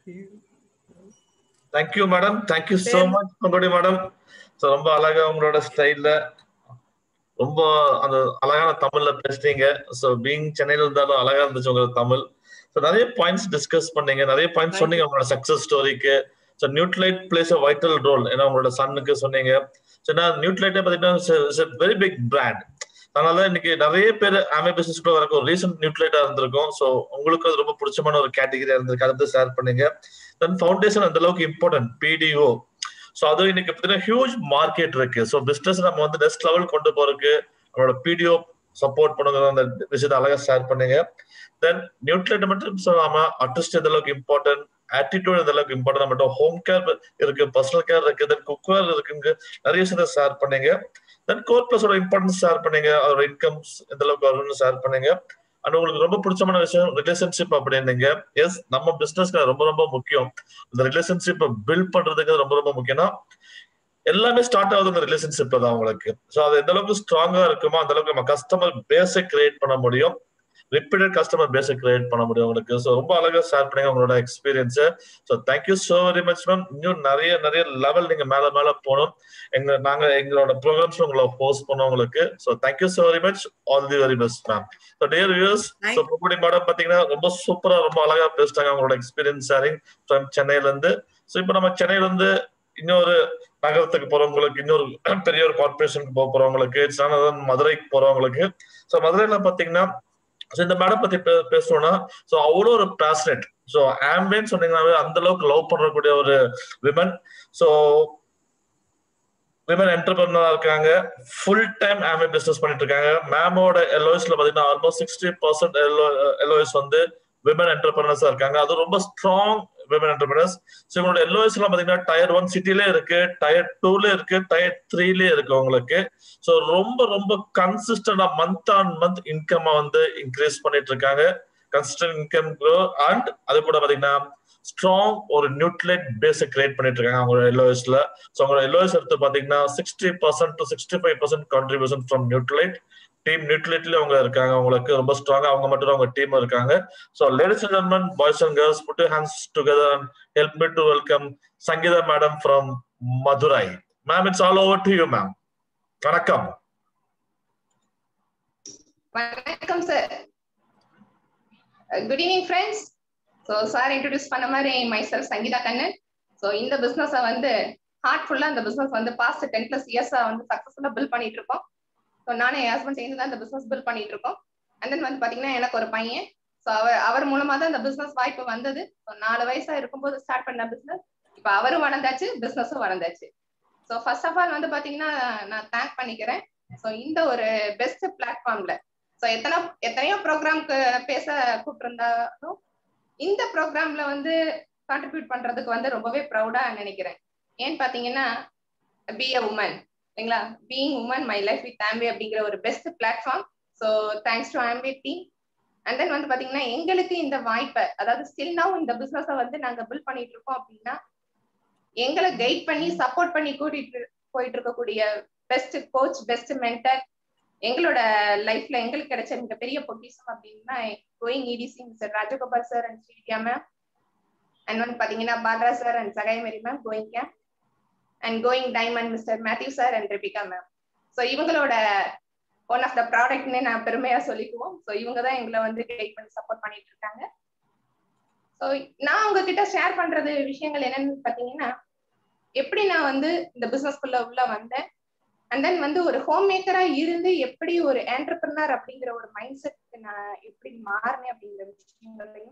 thank you madam thank you so சரி. மச் பங்கோடி மேடம் ஸோ ரொம்ப அழகா உங்களோட ஸ்டைல்ல ரொம்ப அந்த அழகான தமிழ்ல பேசுறீங்க ஸோ பீங் சென்னையில இருந்தாலும் அழகா இருந்துச்சு உங்களோட தமிழ் ஸோ நிறைய பாயிண்ட்ஸ் டிஸ்கஸ் பண்ணீங்க நிறைய பாயிண்ட்ஸ் Thank சொன்னீங்க உங்களோட சக்சஸ் ஸ்டோரிக்கு so Nutrilite plays a vital role ஏன்னா உங்களோட சன்னுக்கு சொன்னீங்க ஸோ நான் நியூட்லைட்டே பார்த்தீங்கன்னா வெரி பிக் பிராண்ட் அதனால இன்னைக்கு நிறைய பேர் ஆமே பிசினஸ் கூட வரக்கு ஒரு ரீசன்ட் நியூட்லைட்டா இருந்திருக்கும் ஸோ உங்களுக்கு அது ரொம்ப பிடிச்சமான ஒரு கேட்டகரியா இருந்திருக்கு அதை பத்தி ஷேர் பண்ணீங்க தென் ஃபவுண்டேஷன் அந்த அளவுக்கு இம்பார்ட்டன்ட் பிடிஓ ஸோ அது இன்னைக்கு பார்த்தீங்கன்னா ஹியூஜ் மார்க்கெட் இருக்கு ஸோ பிசினஸ் நம்ம வந்து நெக்ஸ்ட் லெவல் கொண்டு போறதுக்கு நம்மளோட பிடிஓ சப்போர்ட் பண்ணுங்கிற அந்த விஷயத்தை அழகா ஷேர் பண்ணீங்க தென் நியூட்ரிட் மட்டும் சொல்லாம அட்ரிஸ்ட் எந்த அளவுக்கு இம்பார்ட்டன்ட் ஆட்டிடியூட் எந்த அளவுக்கு இம்பார்ட்டன் மட்டும் ஹோம் கேர் இருக்கு பர்சனல் கேர் இருக்கு தென் குக்வேர் இருக்குங்க நிறைய விஷயத்த ஷேர் பண்ணீங்க தென் கோர் பிளஸோட இம்பார்ட்டன்ஸ் ஷேர் பண்ணீங்க அதோட இன்கம்ஸ் எந்த அளவுக்கு வரும்னு ஷேர் பண்ணீங்க அண்ட் உங்களுக்கு ரொம்ப பிடிச்சமான விஷயம் ரிலேஷன்ஷிப் அப்படின்னீங்க எஸ் நம்ம பிசினஸ்க்கு ரொம்ப ரொம்ப முக்கியம் இந்த ரிலேஷன்ஷிப் பில்ட் பண்றதுக்கு ரொம்ப ரொம்ப முக்கியம்னா எல்லாமே ஸ்டார்ட் ஆகுது இந்த ரிலேஷன்ஷிப்ல தான் உங்களுக்கு ஸோ அது எந்த அளவுக்கு ஸ்ட்ராங்கா இருக்குமோ அந்த அளவுக்கு நம்ம கஸ்டமர் பேஸை கிரியேட் பண்ண முடியும் ரிப்பீட்டட் கஸ்டமர் பேஸை கிரியேட் பண்ண முடியும் உங்களுக்கு ஸோ ரொம்ப அழகா ஷேர் பண்ணீங்க உங்களோட experience so thank you so very much ma'am இன்னும் நிறைய நிறைய லெவல் நீங்க மேல மேல போகணும் எங்க நாங்க எங்களோட ப்ரோக்ராம்ஸ் உங்களை ஹோஸ்ட் பண்ணோம் உங்களுக்கு so thank you so very much all the very best ma'am so dear viewers so Poongudi madam பாத்தீங்கன்னா ரொம்ப சூப்பரா ரொம்ப அழகா பேசிட்டாங்க அவங்களோட எக்ஸ்பீரியன்ஸ் ஷேரிங் ஃப்ரம் சென்னையில இருந்து ஸோ இப்போ நம்ம சென்னையில இருந்து இன்னொரு நகரத்துக்கு போறவங்களுக்கு இன்னொரு பெரிய ஒரு கார்பரேஷனுக்கு போக போறவங்களுக்கு மதுரைக்கு போறவங்களுக்கு ஸோ மதுரையில பாத்தீங்கன்னா ஸோ இந்த மேடம் பத்தி பேசணும்னா ஸோ அவ்வளோ ஒரு பேஷனட் ஸோ ஆம்பியன் சொன்னீங்கன்னாவே அந்த அளவுக்கு லவ் பண்ணக்கூடிய ஒரு விமன் ஸோ விமன் என்டர்பிரினரா இருக்காங்க ஃபுல் டைம் ஆமே பிசினஸ் பண்ணிட்டு இருக்காங்க மேமோட எல்ஓஎஸ்ல பாத்தீங்கன்னா ஆல்மோஸ்ட் சிக்ஸ்டி பர்சன்ட் எல்ஓஎஸ் வந்து விமன் என்டர்பிரினர்ஸா இருக்காங்க அது ரொம்ப ஸ்ட்ராங் விமன் என்டர்பிரினர்ஸ் ஸோ இவங்களோட எல்ஓஎஸ் எல்லாம் பாத்தீங்கன்னா டயர் ஒன் சிட்டிலே இருக்கு டயர் டூல இருக்கு டயர் த்ரீலயே இருக்கு உங்களுக்கு ஸோ ரொம்ப ரொம்ப கன்சிஸ்டண்டா மந்த் ஆன் மந்த் இன்கம் வந்து இன்க்ரீஸ் பண்ணிட்டு இருக்காங்க கன்சிஸ்டன்ட் இன்கம் க்ரோ அண்ட் அது கூட பாத்தீங்கன்னா ஸ்ட்ராங் ஒரு நியூட்லைட் பேஸை கிரியேட் பண்ணிட்டு இருக்காங்க அவங்களோட எல்ஓஎஸ்ல ஸோ அவங்களோட எல்ஓஎஸ் எடுத்து பாத்தீங்கன்னா sixty percent to sixty five percent contribution from Nutrilite team நியூட்ரிலிட்டில அவங்க இருக்காங்க அவங்களுக்கு ரொம்ப ஸ்ட்ராங்கா அவங்க மட்டும் அவங்க டீம் இருக்காங்க ஸோ லேடிஸ் அண்ட் ஜென்மன் boys and girls put hands together and help me to welcome Sangeetha madam from Madurai ma'am it's all over to you ma'am வணக்கம் வணக்கம் sir good evening friends so sir introduce பண்ண மாதிரி myself Sangeetha Kannan so இந்த பிஸ்னஸை வந்து ஹார்ட்ஃபுல்லாக இந்த business வந்து பாஸ்ட் டென் பிளஸ் இயர்ஸாக வந்து சக்ஸஸ்ஃபுல்லாக பில்ட் பண்ணிட்டு இருக்கோம் ஸோ நானும் என் ஹஸ்பண்ட் சேர்ந்து தான் இந்த பிஸ்னஸ் பில்ட் பண்ணிட்டு இருக்கோம் அண்ட் தென் வந்து பார்த்தீங்கன்னா எனக்கு ஒரு பையன் ஸோ அவர் அவர் மூலமா தான் இந்த பிஸ்னஸ் வாய்ப்பு வந்தது ஸோ நாலு வயசா இருக்கும்போது ஸ்டார்ட் பண்ண பிஸ்னஸ் இப்போ அவரும் வளர்ந்தாச்சு பிஸ்னஸும் வளர்ந்தாச்சு ஸோ ஃபர்ஸ்ட் ஆஃப் ஆல் வந்து பார்த்தீங்கன்னா நான் தேங்க் பண்ணிக்கிறேன் ஸோ இந்த ஒரு பெஸ்ட் பிளாட்ஃபார்ம்ல ஸோ எத்தனை எத்தனையோ ப்ரோக்ராம்க்கு பேச கூப்பிட்டுருந்தாலும் இந்த ப்ரோக்ராம்ல வந்து கான்ட்ரிபியூட் பண்றதுக்கு வந்து ரொம்பவே ப்ரௌடா நினைக்கிறேன் ஏன்னு பாத்தீங்கன்னா பி அ உமன் சரிங்களா being woman my life with Amway அப்படிங்கிற ஒரு best platform so thanks to Amway team and then வந்து பாத்தீங்கன்னா எங்களுக்கு இந்த வாய்ப்பை அதாவது ஸ்டில் நவ் இந்த பிசினஸை வந்து நாங்க பில்ட் பண்ணிட்டு இருக்கோம் அப்படின்னா எங்களை கைட் பண்ணி சப்போர்ட் பண்ணி கூட்டிட்டு போயிட்டு இருக்கக்கூடிய பெஸ்ட் கோச் பெஸ்ட் மென்டர் எங்களோட லைஃப்ல எங்களுக்கு கிடைச்ச மிகப்பெரிய பொக்கிஷம் அப்படின்னா going EDC Mr Rajagopal sir and Srividya ma'am and வந்து பாத்தீங்கன்னா Balaraj sir and Sagayamary ma'am going கேம் and going diamond Mr Matthew sir and Rebecca ma'am so இவங்களோட ஒன் ஆஃப் த ப்ராடக்ட்னு நான் பெருமையா சொல்லிக்குவோம் ஸோ இவங்க தான் எங்களை வந்து கைட் பண்ணி சப்போர்ட் பண்ணிட்டு இருக்காங்க ஸோ நான் உங்ககிட்ட ஷேர் பண்றது விஷயங்கள் என்னன்னு பாத்தீங்கன்னா எப்படி நான் வந்து இந்த பிசினஸ்குள்ள உள்ள வந்தேன் அண்ட் தென் வந்து ஒரு ஹோம் மேக்கரா இருந்து எப்படி ஒரு ஆண்டர்பிரினர் அப்படிங்கிற ஒரு மைண்ட் செட் நான் எப்படி மாறினேன் அப்படிங்கிற விஷயங்களையும்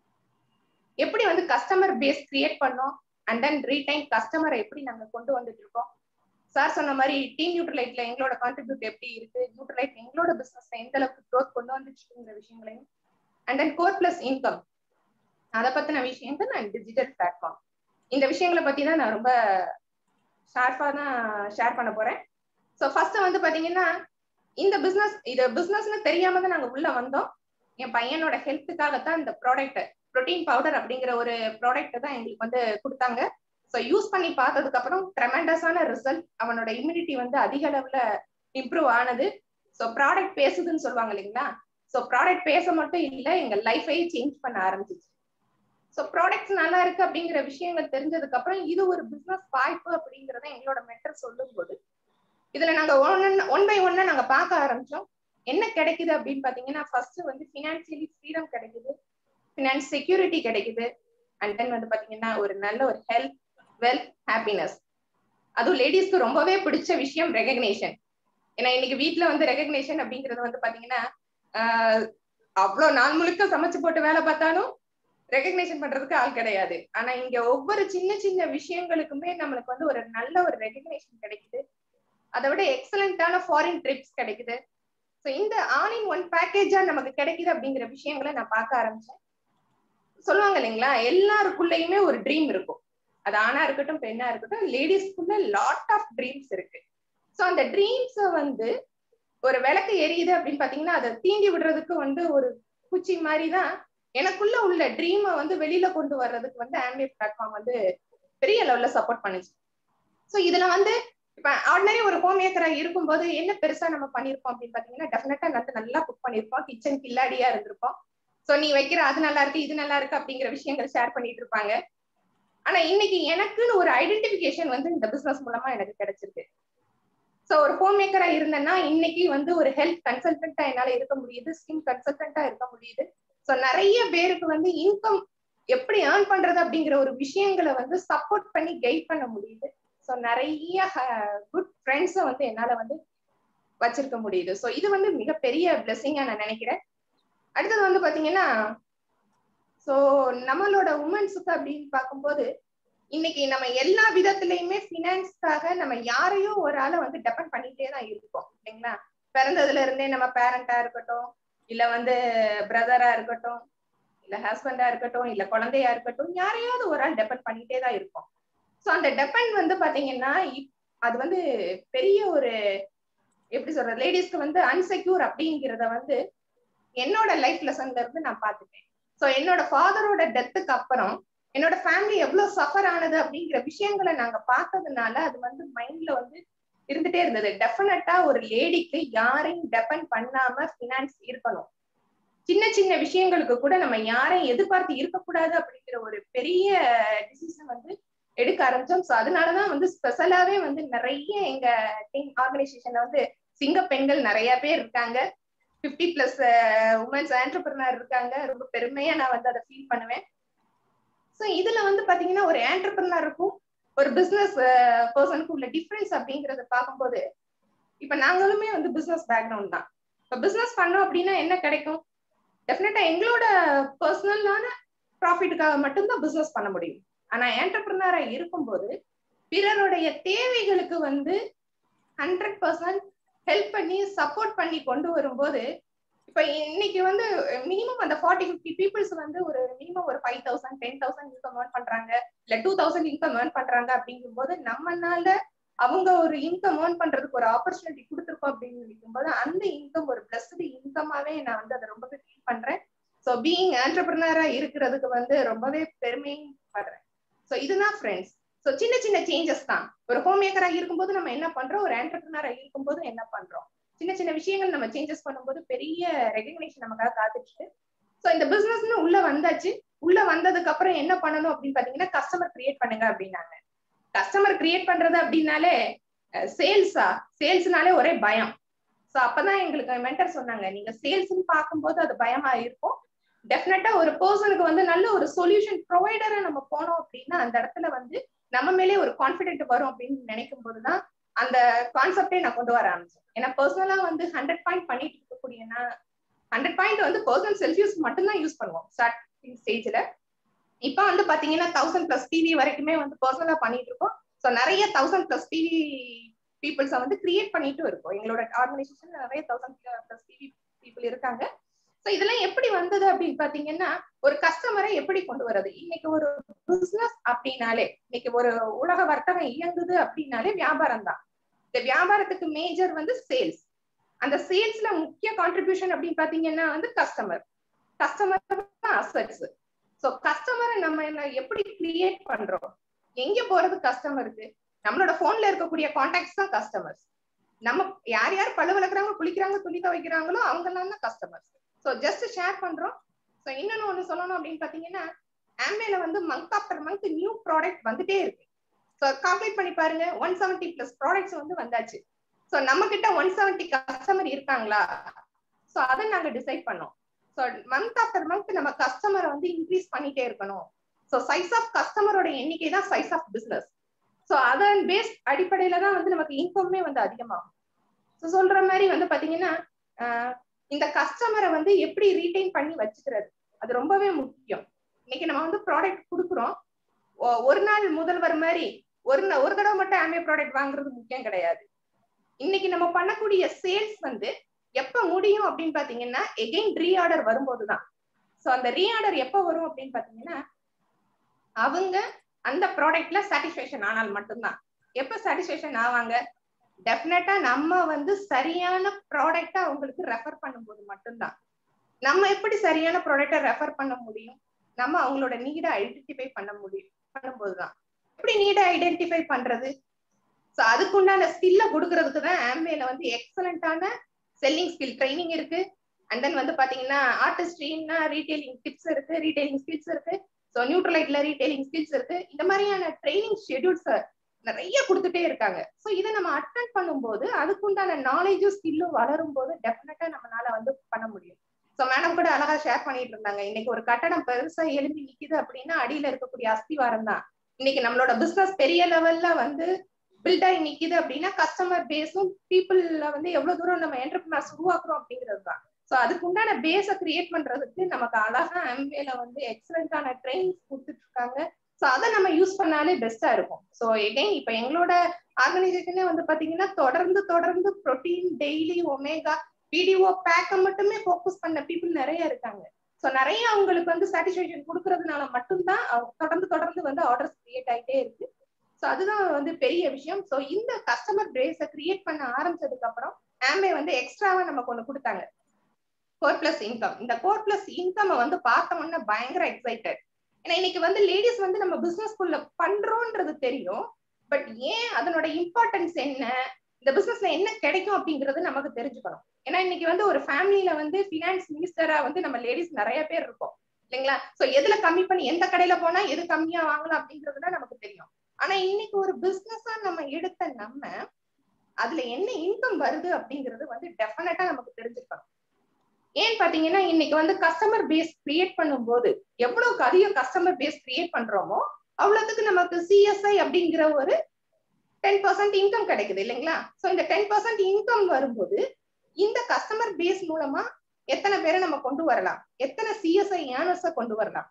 எப்படி வந்து கஸ்டமர் பேஸ் கிரியேட் பண்ணோம் அண்ட் தென் ரீடைம் கஸ்டமரை எப்படி நாங்க கொண்டு வந்துட்டு இருக்கோம் சார் சொன்ன மாதிரி டீம் நியூட்ரலைட்ல எங்களோட கான்ட்ரிபியூட் எப்படி இருக்கு நியூட்ரலைட் எங்களோட பிசினஸ் எந்த அளவுக்கு க்ரோத் கொண்டு வந்துச்சுங்கிற விஷயங்களையும் and then core plus income அதை பத்தின விஷயங்கள் நான் டிஜிட்டல் பிளாட்ஃபார்ம் இந்த விஷயங்களை பத்தி தான் நான் ரொம்ப ஷார்ப்பா தான் ஷேர் பண்ண போறேன் ஸோ ஃபர்ஸ்ட் வந்து பாத்தீங்கன்னா இந்த பிசினஸ் இது பிசினஸ்னு தெரியாம தான் நாங்க உள்ள வந்தோம் என் பையனோட ஹெல்த்துக்காகத்தான் இந்த ப்ராடக்ட் ப்ரோட்டீன் பவுடர் அப்படிங்கிற ஒரு ப்ராடக்ட் தான் எங்களுக்கு வந்து கொடுத்தாங்க ஸோ யூஸ் பண்ணி பார்த்ததுக்கு அப்புறம் ட்ரெமெண்டஸான ரிசல்ட் அவனோட இம்யூனிட்டி வந்து அதிக அளவுல இம்ப்ரூவ் ஆனது ஸோ ப்ராடக்ட் பேசுதுன்னு சொல்லுவாங்க இல்லைங்களா ஸோ ப்ராடக்ட் பேச மட்டும் இல்லை எங்க லைஃபை சேஞ்ச் பண்ண ஆரம்பிச்சிச்சு ஸோ ப்ராடக்ட்ஸ் நல்லா இருக்கு அப்படிங்கிற விஷயங்கள் தெரிஞ்சதுக்கு அப்புறம் இது ஒரு பிசினஸ் வாய்ப்பு அப்படிங்கறத எங்களோட மென்டர் சொல்லும் போது இதுல நாங்க ஒன் ஒன் பை ஒன்னா நாங்க பார்க்க ஆரம்பிச்சோம் என்ன கிடைக்குது அப்படின்னு பாத்தீங்கன்னா ஃபர்ஸ்ட் வந்து பினான்சியலி ஃப்ரீடம் கிடைக்குது பினான்ஸ் செக்யூரிட்டி கிடைக்குது அண்ட் தென் வந்து பாத்தீங்கன்னா ஒரு நல்ல ஒரு ஹெல்த் வெல்த் ஹாப்பினஸ் அதுவும் லேடிஸ்க்கு ரொம்பவே பிடிச்ச விஷயம் ரெகக்னேஷன் ஏன்னா இன்னைக்கு வீட்டுல வந்து ரெகக்னேஷன் அப்படிங்கிறது வந்து பாத்தீங்கன்னா அவ்வளவு நாள் முழுக்க சமைச்சு போட்டு வேலை பார்த்தாலும் ரெகக்னேஷன் பண்றதுக்கு ஆள் கிடையாது ஆனா இங்க ஒவ்வொரு சின்ன சின்ன விஷயங்களுக்குமே நம்மளுக்கு வந்து ஒரு நல்ல ஒரு ரெகக்னேஷன் கிடைக்குது அதை விட எக்ஸலண்டான ஃபாரின் ட்ரிப்ஸ் கிடைக்குது ஸோ இந்த ஆல் இன் ஒன் பேக்கேஜா நமக்கு கிடைக்குது அப்படிங்கிற விஷயங்களை நான் பார்க்க ஆரம்பிச்சேன் சொல்லுவாங்க இல்லைங்களா எல்லாருக்குள்ளயுமே ஒரு ட்ரீம் இருக்கும் அது ஆணா இருக்கட்டும் பெண்ணா இருக்கட்டும் லேடிஸ்க்குள்ள லாட் ஆஃப் ட்ரீம்ஸ் இருக்கு ஸோ அந்த ட்ரீம்ஸை வந்து ஒரு விளக்கு எரியுது அப்படின்னு பாத்தீங்கன்னா அதை தீண்டி விடுறதுக்கு வந்து ஒரு குச்சி மாதிரி தான் எனக்குள்ள உள்ள ட்ரீமை வந்து வெளியில கொண்டு வர்றதுக்கு வந்து ஆம்பே பிளாட்ஃபார்ம் வந்து பெரிய லெவல்ல சப்போர்ட் பண்ணுச்சு ஸோ இதுல வந்து இப்ப ஆர்டினரி ஒரு ஹோம் மேக்கரா இருக்கும்போது என்ன பெருசா நம்ம பண்ணிருப்போம் அப்படின்னு பாத்தீங்கன்னா டெஃபினட்டா வந்து நல்லா குக் பண்ணிருப்போம் கிச்சன் கில்லாடியா இருந்திருப்போம் ஸோ நீ வைக்கிற அது நல்லா இருக்கு இது நல்லா இருக்கு அப்படிங்கிற விஷயங்கள் ஷேர் பண்ணிட்டு இருப்பாங்க ஆனா இன்னைக்கு எனக்குன்னு ஒரு ஐடென்டிபிகேஷன் வந்து இந்த பிசினஸ் மூலமா எனக்கு கிடைச்சிருக்கு ஸோ ஒரு ஹோம் மேக்கரா இருந்தேன்னா இன்னைக்கு வந்து ஒரு ஹெல்த் கன்சல்டன்டா என்னால இருக்க முடியுது ஸ்கின் கன்சல்டன்டா இருக்க முடியுது ஸோ நிறைய பேருக்கு வந்து இன்கம் எப்படி ஏர்ன் பண்றது அப்படிங்கிற ஒரு விஷயங்களை வந்து சப்போர்ட் பண்ணி கைட் பண்ண முடியுது ஸோ நிறைய குட் ஃப்ரெண்ட்ஸை வந்து என்னால வந்து வச்சிருக்க முடியுது ஸோ இது வந்து மிகப்பெரிய பிளெஸிங்கா நான் நினைக்கிறேன் அடுத்தது வந்து பாத்தீங்கன்னா ஸோ நம்மளோட உமன்ஸுக்கு அப்படின்னு பார்க்கும்போது இன்னைக்கு நம்ம எல்லா விதத்திலயுமே பினான்ஸ்க்காக நம்ம யாரையும் ஒரு ஆளை வந்து டெபெண்ட் பண்ணிட்டே தான் இருக்கோம் இல்லைங்களா பிறந்ததுல இருந்தே நம்ம பேரண்டா இருக்கட்டும் இல்ல வந்து பிரதரா இருக்கட்டும் இல்ல ஹஸ்பண்டா இருக்கட்டும் இல்ல குழந்தையா இருக்கட்டும் யாரையாவது ஒரு ஆள் டெபெண்ட் பண்ணிட்டே தான் இருக்கோம் ஸோ அந்த டெபெண்ட் வந்து பாத்தீங்கன்னா அது வந்து பெரிய ஒரு எப்படி சொல்றது லேடிஸ்க்கு வந்து அன்செக்யூர் அப்படிங்கிறத வந்து என்னோட லைஃப் லெசன்ல இருந்து நான் பார்த்துட்டேன் ஸோ என்னோட ஃபாதரோட டெத்துக்கு அப்புறம் என்னோட ஃபேமிலி எவ்வளவு சஃபர் ஆனது அப்படிங்கிற விஷயங்களை நாங்க பார்த்ததுனால அது வந்து மைண்ட்ல வந்து இருந்துட்டே இருந்தது டெஃபினட்டா ஒரு லேடிக்கு யாரையும் டெபெண்ட் பண்ணாம பினான்ஸ் இருக்கணும் சின்ன சின்ன விஷயங்களுக்கு கூட நம்ம யாரையும் எதிர்பார்த்து இருக்கக்கூடாது அப்படிங்கிற ஒரு பெரிய டிசிஷன் வந்து எடுக்க ஆரம்பிச்சோம் ஸோ அதனாலதான் வந்து ஸ்பெஷலாவே வந்து நிறைய எங்க டீம் ஆர்கனைசேஷன்ல வந்து சிங்க பெண்கள் நிறைய பேர் இருக்காங்க பிப்டி பிளஸ் உமன்ஸ் ஆண்டர்பிரினர் இருக்காங்க ரொம்ப பெருமையா நான் வந்து அதை ஃபீல் பண்ணுவேன் ஸோ இதுல வந்து பாத்தீங்கன்னா ஒரு ஆண்டர்பிரினருக்கும் ஒரு பிசினஸ் பர்சனுக்கும் உள்ள டிஃபரன்ஸ் அப்படிங்கறத பார்க்கும்போது இப்ப நாங்களுமே வந்து பிசினஸ் பேக்ரவுண்ட் தான் இப்ப பிசினஸ் பண்ணோம் அப்படின்னா என்ன கிடைக்கும் டெஃபினட்டா எங்களோட பர்சனலான ப்ராஃபிட்டுக்காக மட்டும்தான் பிசினஸ் பண்ண முடியும் ஆனா ஆண்டர்பிரினரா இருக்கும்போது பிறருடைய தேவைகளுக்கு வந்து ஹண்ட்ரட் பர்சன்ட் ஹெல்ப் பண்ணி சப்போர்ட் பண்ணி கொண்டு வரும்போது இப்ப இன்னைக்கு வந்து மினிமம் அந்த ஃபார்ட்டி ஃபிஃப்டி பீப்புள்ஸ் வந்து ஒரு மினிமம் ஒரு five thousand ten thousand income earn பண்றாங்க இல்ல டூ தௌசண்ட் இன்கம் ஏர்ன் பண்றாங்க அப்படிங்கும் போது நம்மனால அவங்க ஒரு இன்கம் ஏர்ன் பண்றதுக்கு ஒரு ஆப்பர்ச்சுனிட்டி கொடுத்துருக்கோம் அப்படின்னு நினைக்கும் போது அந்த இன்கம் ஒரு பிளஸ்டு இன்கமாவே நான் வந்து அதை ரொம்பவே ஃபீல் பண்றேன் ஸோ பீயிங் ஆண்டர்பிரினரா இருக்கிறதுக்கு வந்து ரொம்பவே பெருமையும் படுறேன் ஸோ இதுதான் ஃப்ரெண்ட்ஸ் ஸோ சின்ன சின்ன சேஞ்சஸ் தான் ஒரு ஹோம் மேக்கரா இருக்கும்போது நம்ம என்ன பண்றோம் ஒரு ஆண்டர்பிரினரா இருக்கும்போது என்ன பண்றோம் சின்ன சின்ன விஷயங்கள் நம்ம சேஞ்சஸ் பண்ணும்போது பெரிய ரெகக்னேஷன் நமக்காக காத்துச்சு ஸோ இந்த பிசினஸ்னு உள்ள வந்தாச்சு உள்ள வந்ததுக்கு அப்புறம் என்ன பண்ணணும் அப்படின்னு பாத்தீங்கன்னா கஸ்டமர் கிரியேட் பண்ணுங்க அப்படின்னாங்க கஸ்டமர் கிரியேட் பண்றது அப்படின்னாலே சேல்ஸா சேல்ஸ்னாலே ஒரே பயம் ஸோ அப்பதான் எங்களுக்கு மென்டர் சொன்னாங்க நீங்க சேல்ஸ்ன்னு பார்க்கும்போது அது பயமா இருக்கும் டெஃபினட்டா ஒரு பர்சனுக்கு வந்து நல்ல ஒரு சொல்யூஷன் ப்ரொவைடரா நம்ம போனோம் அப்படின்னா அந்த இடத்துல வந்து நம்ம மேலே ஒரு கான்பிடென்ட் வரும் அப்படின்னு நினைக்கும் போதுதான் அந்த கான்செப்டே நான் கொண்டு வர ஆரம்பிச்சேன் ஏன்னா பர்சனலா வந்து ஹண்ட்ரட் பாயிண்ட் பண்ணிட்டு இருக்கக்கூடியனா ஹண்ட்ரட் பாயிண்ட் வந்து பர்சனல் செல்ஃப் யூஸ் மட்டும்தான் யூஸ் பண்ணுவோம் ஸ்டார்டிங் ஸ்டேஜ்ல இப்போ வந்து பாத்தீங்கன்னா தௌசண்ட் பிளஸ் டிவி வரைக்குமே வந்து பர்சனலா பண்ணிட்டு இருக்கோம் ஸோ நிறைய தௌசண்ட் பிளஸ் டிவி பீப்புள்ஸை வந்து கிரியேட் பண்ணிட்டு இருக்கோம் எங்களோட ஆர்கனைசேஷன் நிறைய தௌசண்ட் பிளஸ் டிவி பீப்புள் இருக்காங்க ஸோ இதெல்லாம் எப்படி வந்தது அப்படின்னு பாத்தீங்கன்னா ஒரு கஸ்டமரை எப்படி கொண்டு வர்றது இன்னைக்கு ஒரு பிசினஸ் அப்படின்னாலே இன்னைக்கு ஒரு உலக வர்த்தகம் இயங்குது அப்படின்னாலே வியாபாரம் தான் இந்த வியாபாரத்துக்கு மேஜர் வந்து சேல்ஸ் அந்த சேல்ஸ்ல முக்கிய கான்ட்ரிபியூஷன் அப்படின்னு பாத்தீங்கன்னா வந்து கஸ்டமர் கஸ்டமர் தான் அசட்ஸ் ஸோ கஸ்டமரை நம்ம என்ன எப்படி கிரியேட் பண்றோம் எங்க போறது கஸ்டமருக்கு நம்மளோட போன்ல இருக்கக்கூடிய கான்டாக்ட்ஸ் தான் கஸ்டமர்ஸ் நம்ம யார் யார் பழு வளர்க்குறாங்க குளிக்கிறாங்க துணி துவைக்கிறாங்களோ அவங்க எல்லாம் தான் கஸ்டமர்ஸ் ஸோ ஜஸ்ட் ஷேர் பண்றோம் ஸோ இன்னொன்னு ஒன்று சொல்லணும் அப்படின்னு பாத்தீங்கன்னா ஆம்பேல வந்து month after month new product வந்துட்டே இருக்கு ஸோ கால்குலேட் பண்ணி பாருங்க ஒன் செவன்டி பிளஸ் ப்ராடக்ட்ஸ் வந்து வந்தாச்சு ஸோ நம்ம கிட்ட ஒன் செவன்டி கஸ்டமர் இருக்காங்களா ஸோ அதை நாங்க டிசைட் பண்ணோம் ஸோ மந்த் ஆஃப்டர் மந்த் நம்ம கஸ்டமரை வந்து இன்க்ரீஸ் பண்ணிட்டே இருக்கணும் ஸோ சைஸ் ஆஃப் கஸ்டமரோட எண்ணிக்கை தான் சைஸ் ஆஃப் பிசினஸ் ஸோ அதன் பேஸ் அடிப்படையில தான் வந்து நமக்கு இன்கம்மே வந்து அதிகமாகும் ஸோ சொல்ற மாதிரி வந்து பாத்தீங்கன்னா இந்த கஸ்டமரை வந்து எப்படி ரீட்டைன் பண்ணி வச்சுக்கிறது அது ரொம்பவே முக்கியம் இன்னைக்கு நம்ம வந்து ப்ராடக்ட் கொடுக்குறோம் ஒரு நாள் முதல்வர் மாதிரி ஒரு ஒரு தடவை மட்டும் ஆமே ப்ராடக்ட் வாங்குறது முக்கியம் கிடையாது இன்னைக்கு நம்ம பண்ணக்கூடிய சேல்ஸ் வந்து எப்ப முடியும் அப்படின்னு பாத்தீங்கன்னா எகெயின் ரீஆர்டர் வரும்போதுதான் சோ அந்த ரீஆர்டர் எப்ப வரும் அப்படின்னு பாத்தீங்கன்னா அவங்க அந்த ப்ராடக்ட்ல சாட்டிஸ்பேக்ஷன் ஆனால் மட்டும்தான் எப்ப சாட்டிஸ்பேக்ஷன் ஆவாங்க டெஃபினட்டா நம்ம வந்து சரியான ப்ராடக்டா அவங்களுக்கு ரெஃபர் பண்ணும்போது மட்டும்தான் நம்ம எப்படி சரியான ப்ராடக்டை ரெஃபர் பண்ண முடியும் நம்ம அவங்களோட நீடை ஐடென்டிஃபை பண்ண முடியும் பண்ணும்போதுதான் எப்படி நீடை ஐடென்டிஃபை பண்றது ஸோ அதுக்குண்டான ஸ்கில்ல கொடுக்கறதுக்கு தான் ஆம்பேல வந்து எக்ஸலண்டான செல்லிங் ஸ்கில் ட்ரைனிங் இருக்கு அண்ட் தென் வந்து பாத்தீங்கன்னா ஆர்டிஸ்ட்ரின்னா ரீட்டைலிங் டிப்ஸ் இருக்கு ரீட்டைலிங் ஸ்கில்ஸ் இருக்கு ஸோ நியூட்ரலைட்ல ரீட்டைலிங் ஸ்கில்ஸ் இருக்கு இந்த மாதிரியான ட்ரைனிங் ஷெடியூல்ஸ் நிறைய கொடுத்துட்டே இருக்காங்க ஸோ இதை நம்ம அட்டன் பண்ணும்போது அதுக்குண்டான நாலேஜும் ஸ்கில்லும் வளரும் போது டெஃபினட்டா நம்மளால வந்து பண்ண முடியும் ஸோ மேடம் கூட அழகா ஷேர் பண்ணிட்டு இருந்தாங்க இன்னைக்கு ஒரு கட்டடம் பெருசா எழும்பி நிக்குது அப்படின்னா அடியில இருக்கக்கூடிய அஸ்திவாரம் தான் இன்னைக்கு நம்மளோட பிசினஸ் பெரிய லெவல்ல வந்து பில்ட் ஆகி நிக்குது அப்படின்னா கஸ்டமர் பேஸும் பீப்புள்ல வந்து எவ்வளவு தூரம் நம்ம என்டர்பிரினர்ஸ் உருவாக்குறோம் அப்படிங்கிறது தான் ஸோ அதுக்கு உண்டான பேஸை கிரியேட் பண்றதுக்கு நமக்கு அழகா ஆம்பேல வந்து எக்ஸலண்டான ட்ரைனிங்ஸ் கொடுத்துட்டு இருக்காங்க ஸோ அதை நம்ம யூஸ் பண்ணாலே பெஸ்டா இருக்கும் ஸோ எகைன் இப்ப எங்களோட ஆர்கனைசேஷனே வந்து பாத்தீங்கன்னா தொடர்ந்து தொடர்ந்து ப்ரோட்டீன் டெய்லி ஒமேகா பிடிஓ பேக்கை மட்டுமே ஃபோக்கஸ் பண்ண பீப்புள் நிறைய இருக்காங்க ஸோ நிறைய அவங்களுக்கு வந்து சாட்டிஸ்பேக்ஷன் கொடுக்கறதுனால மட்டும்தான் தொடர்ந்து தொடர்ந்து வந்து ஆர்டர்ஸ் கிரியேட் ஆகிட்டே இருக்கு ஸோ அதுதான் வந்து பெரிய விஷயம் ஸோ இந்த கஸ்டமர் பேஸை கிரியேட் பண்ண ஆரம்பிச்சதுக்கு அப்புறம் ஆம்பே வந்து எக்ஸ்ட்ராவா நமக்கு ஒன்று கொடுத்தாங்க கோர் பிளஸ் இன்கம் இந்த கோர் பிளஸ் இன்கம் வந்து பார்த்தோம்னா பயங்கர எக்ஸைட்டட் ஏன்னா இன்னைக்கு வந்து லேடிஸ் வந்து நம்ம பிசினஸ்குள்ள பண்றோன்றது தெரியும் பட் ஏன் அதனோட இம்பார்ட்டன்ஸ் என்ன இந்த பிசினஸ்ல என்ன கிடைக்கும் அப்படிங்கறது நமக்கு தெரிஞ்சுக்கணும் ஏன்னா இன்னைக்கு வந்து ஒரு ஃபேமிலியில வந்து பினான்ஸ் மினிஸ்டரா வந்து நம்ம லேடிஸ் நிறைய பேர் இருக்கோம் இல்லைங்களா சோ எதுல கம்மி பண்ணி எந்த கடையில போனா எது கம்மியா வாங்கலாம் அப்படிங்கறதுலாம் நமக்கு தெரியும் ஆனா இன்னைக்கு ஒரு பிசினஸா நம்ம எடுத்த நம்ம அதுல என்ன இன்கம் வருது அப்படிங்கிறது வந்து டெஃபினட்டா நமக்கு தெரிஞ்சுக்கணும் ஏன் பாத்தீங்கன்னா இன்னைக்கு வந்து கஸ்டமர் பேஸ் கிரியேட் பண்ணும்போது எவ்வளவுக்கு அதிக கஸ்டமர் பேஸ் கிரியேட் பண்றோமோ அவ்வளவுக்கு நமக்கு சிஎஸ்ஐ அப்படிங்கிற ஒரு டென் பர்சன்ட் இன்கம் கிடைக்குது இல்லைங்களா சோ இந்த டென் பர்சன்ட் இன்கம் வரும்போது இந்த கஸ்டமர் பேஸ் மூலமா எத்தனை பேரை நம்ம கொண்டு வரலாம் எத்தனை சிஎஸ்ஐ ஏனர்ஸ கொண்டு வரலாம்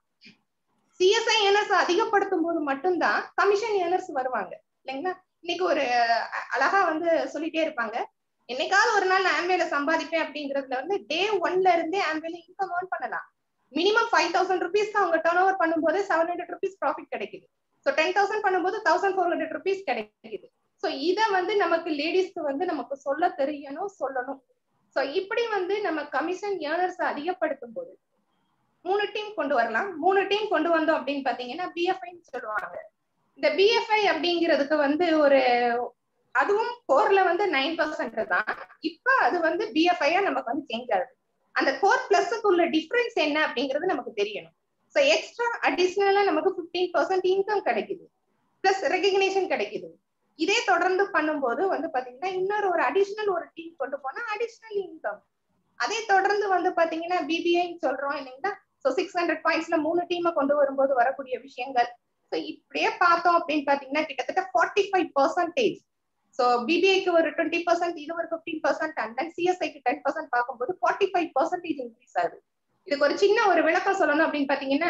சிஎஸ்ஐ ஏனர்ஸ் அதிகப்படுத்தும் போது மட்டும்தான் கமிஷன் ஏனர்ஸ் வருவாங்க இல்லைங்களா இன்னைக்கு ஒரு அழகா வந்து சொல்லிட்டே இருப்பாங்க என்னைக்காவது ஒரு நாள் நான் ஆம்பேல சம்பாதிப்பேன் அப்படிங்கறதுல வந்து டே ஒன்ல இருந்தே ஆம்பேல இன்கம் ஏர்ன் பண்ணலாம் மினிமம் ஃபைவ் தௌசண்ட் ருபீஸ் அவங்க டர்ன் ஓவர் பண்ணும்போது செவன் ஹண்ட்ரட் ருபீஸ் ப்ராஃபிட் கிடைக்குது ஸோ டென் தௌசண்ட் பண்ணும்போது தௌசண்ட் ஃபோர் ஹண்ட்ரட் ருபீஸ் கிடைக்குது ஸோ இதை வந்து நமக்கு லேடிஸ்க்கு வந்து நமக்கு சொல்ல தெரியணும் சொல்லணும் ஸோ இப்படி வந்து நம்ம கமிஷன் ஏர்னர்ஸ் அதிகப்படுத்தும் போது மூணு டீம் கொண்டு வரலாம் மூணு டீம் கொண்டு வந்தோம் அப்படின்னு பாத்தீங்கன்னா பிஎஃப்ஐன்னு சொல்லுவாங்க இந்த பிஎஃப்ஐ அப்படிங்கிறதுக்கு வந்து ஒரு அதுவும் கோர்ல வந்து நைன் பர்சன்ட் தான் இப்ப அது வந்து பிஎஃப்ஐயா நமக்கு வந்து சேஞ்ச் ஆகுது அந்த கோர் பிளஸுக்கு உள்ள டிஃபரன்ஸ் என்ன அப்படிங்கிறது நமக்கு தெரியணும் ஸோ எக்ஸ்ட்ரா அடிஷ்னலா நமக்கு பிப்டீன் பர்சன்ட் இன்கம் கிடைக்குது பிளஸ் ரெகக்னேஷன் கிடைக்குது இதே தொடர்ந்து பண்ணும்போது வந்து பாத்தீங்கன்னா இன்னொரு ஒரு அடிஷ்னல் ஒரு டீம் கொண்டு போனா அடிஷ்னல் இன்கம் அதே தொடர்ந்து வந்து பாத்தீங்கன்னா பிபிஐன்னு சொல்றோம் இல்லைங்களா ஸோ சிக்ஸ் ஹண்ட்ரட் பாயிண்ட்ஸ்ல மூணு டீமை கொண்டு வரும்போது வரக்கூடிய விஷயங்கள் ஸோ இப்படியே பார்த்தோம் அப்படின்னு பாத்தீங்கன்னா கிட்டத்தட்ட ஃபார்ட்டி ஃபைவ் பர்சன்டேஜ் ஸோ பிபிஐக்கு ஒரு டுவெண்ட்டி பர்சன்ட் இது ஒரு ஃபிஃப்டீன் பர்சன்ட் அண்ட் தென் சிஎஸ்ஐக்கு டென் பர்சன்ட் பார்க்கும்போது ஃபார்ட்டி ஃபைவ் பர்சன்டேஜ் இன்க்ரீஸ் ஆகுது இதுக்கு ஒரு சின்ன ஒரு விளக்கம் சொல்லணும் அப்படின்னு பாத்தீங்கன்னா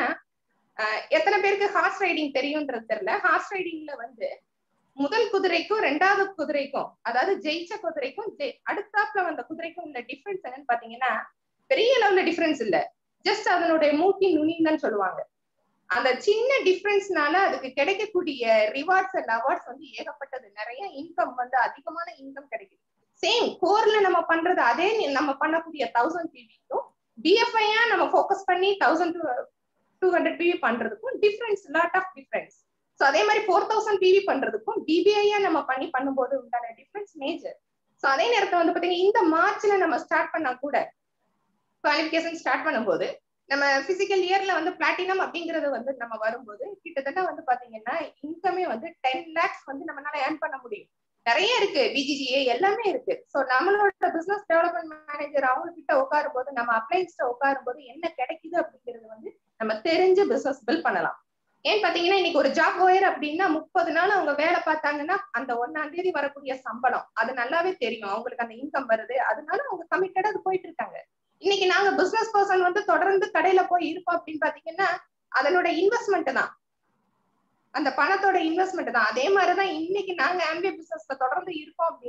எத்தனை பேருக்கு ஹார்ஸ் ரைடிங் தெரியும்ன்றது தெரியல ஹார்ஸ் ரைடிங்ல வந்து முதல் குதிரைக்கும் ரெண்டாவது குதிரைக்கும் அதாவது ஜெயிச்ச குதிரைக்கும் அடுத்தாப்புல வந்த குதிரைக்கும் உள்ள டிஃபரன்ஸ் என்னன்னு பாத்தீங்கன்னா பெரிய லெவல்ல டிஃபரன்ஸ் இல்ல ஜஸ்ட் அதனுடைய மூக்கி நுனின்னு சொல்லுவாங்க அந்த சின்ன டிஃபரன்ஸ்னால அதுக்கு கிடைக்கக்கூடிய ரிவார்ட்ஸ் அண்ட் அவார்ட்ஸ் வந்து ஏகப்பட்டது நிறைய இன்கம் வந்து அதிகமான இன்கம் கிடைக்குது சேம் கோர்ல நம்ம பண்றது அதே நம்ம பண்ணக்கூடிய தௌசண்ட் பிவிக்கும் பிஎஃப்ஐயா நம்ம ஃபோக்கஸ் பண்ணி தௌசண்ட் டூ ஹண்ட்ரட் பிவி பண்றதுக்கும் difference lot of difference so அதே மாதிரி ஃபோர் தௌசண்ட் பிவி பண்றதுக்கும் பிபிஐயா நம்ம பண்ணி பண்ணும்போது உண்டான டிஃபரன்ஸ் மேஜர் ஸோ அதே நேரத்தில் வந்து பார்த்தீங்கன்னா இந்த மார்ச்ல நம்ம ஸ்டார்ட் பண்ணா கூட குவாலிஃபிகேஷன் ஸ்டார்ட் பண்ணும்போது நம்ம பிசிக்கல் இயர்ல வந்து பிளாட்டினம் அப்படிங்கறது வந்து நம்ம வரும்போது கிட்டத்தட்ட வந்து பாத்தீங்கன்னா இன்கமே வந்து டென் லேக்ஸ் வந்து நம்மளால ஏர்ன் பண்ண முடியும் நிறைய இருக்கு பிஜிஜிஏ எல்லாமே இருக்கு ஸோ நம்மளோட பிசினஸ் டெவலப்மெண்ட் மேனேஜர் அவங்க கிட்ட உட்காரும் போது நம்ம அப்ளைன்ஸ்ட உட்காரும் போது என்ன கிடைக்குது அப்படிங்கிறது வந்து நம்ம தெரிஞ்சு பிசினஸ் பில்ட் பண்ணலாம் ஏன் பாத்தீங்கன்னா இன்னைக்கு ஒரு ஜாப் ஒயர் அப்படின்னா முப்பது நாள் அவங்க வேலை பார்த்தாங்கன்னா அந்த ஒன்னாம் தேதி வரக்கூடிய சம்பளம் அது நல்லாவே தெரியும் அவங்களுக்கு அந்த இன்கம் வருது அதனால அவங்க கமிட்டடா அது போயிட்டு இருக்காங்க இன்னைக்கு நாங்க பிசினஸ் பர்சன் வந்து தொடர்ந்து கடையில போய் இருப்போம் அப்படின்னு பாத்தீங்கன்னா அதனோட இன்வெஸ்ட்மெண்ட் தான் அந்த பணத்தோட இன்வெஸ்ட்மெண்ட் தான் அதே மாதிரிதான் இன்னைக்கு நாங்க ஆம்பிய பிசினஸ்ல தொடர்ந்து இருக்கோம் அப்படின்னா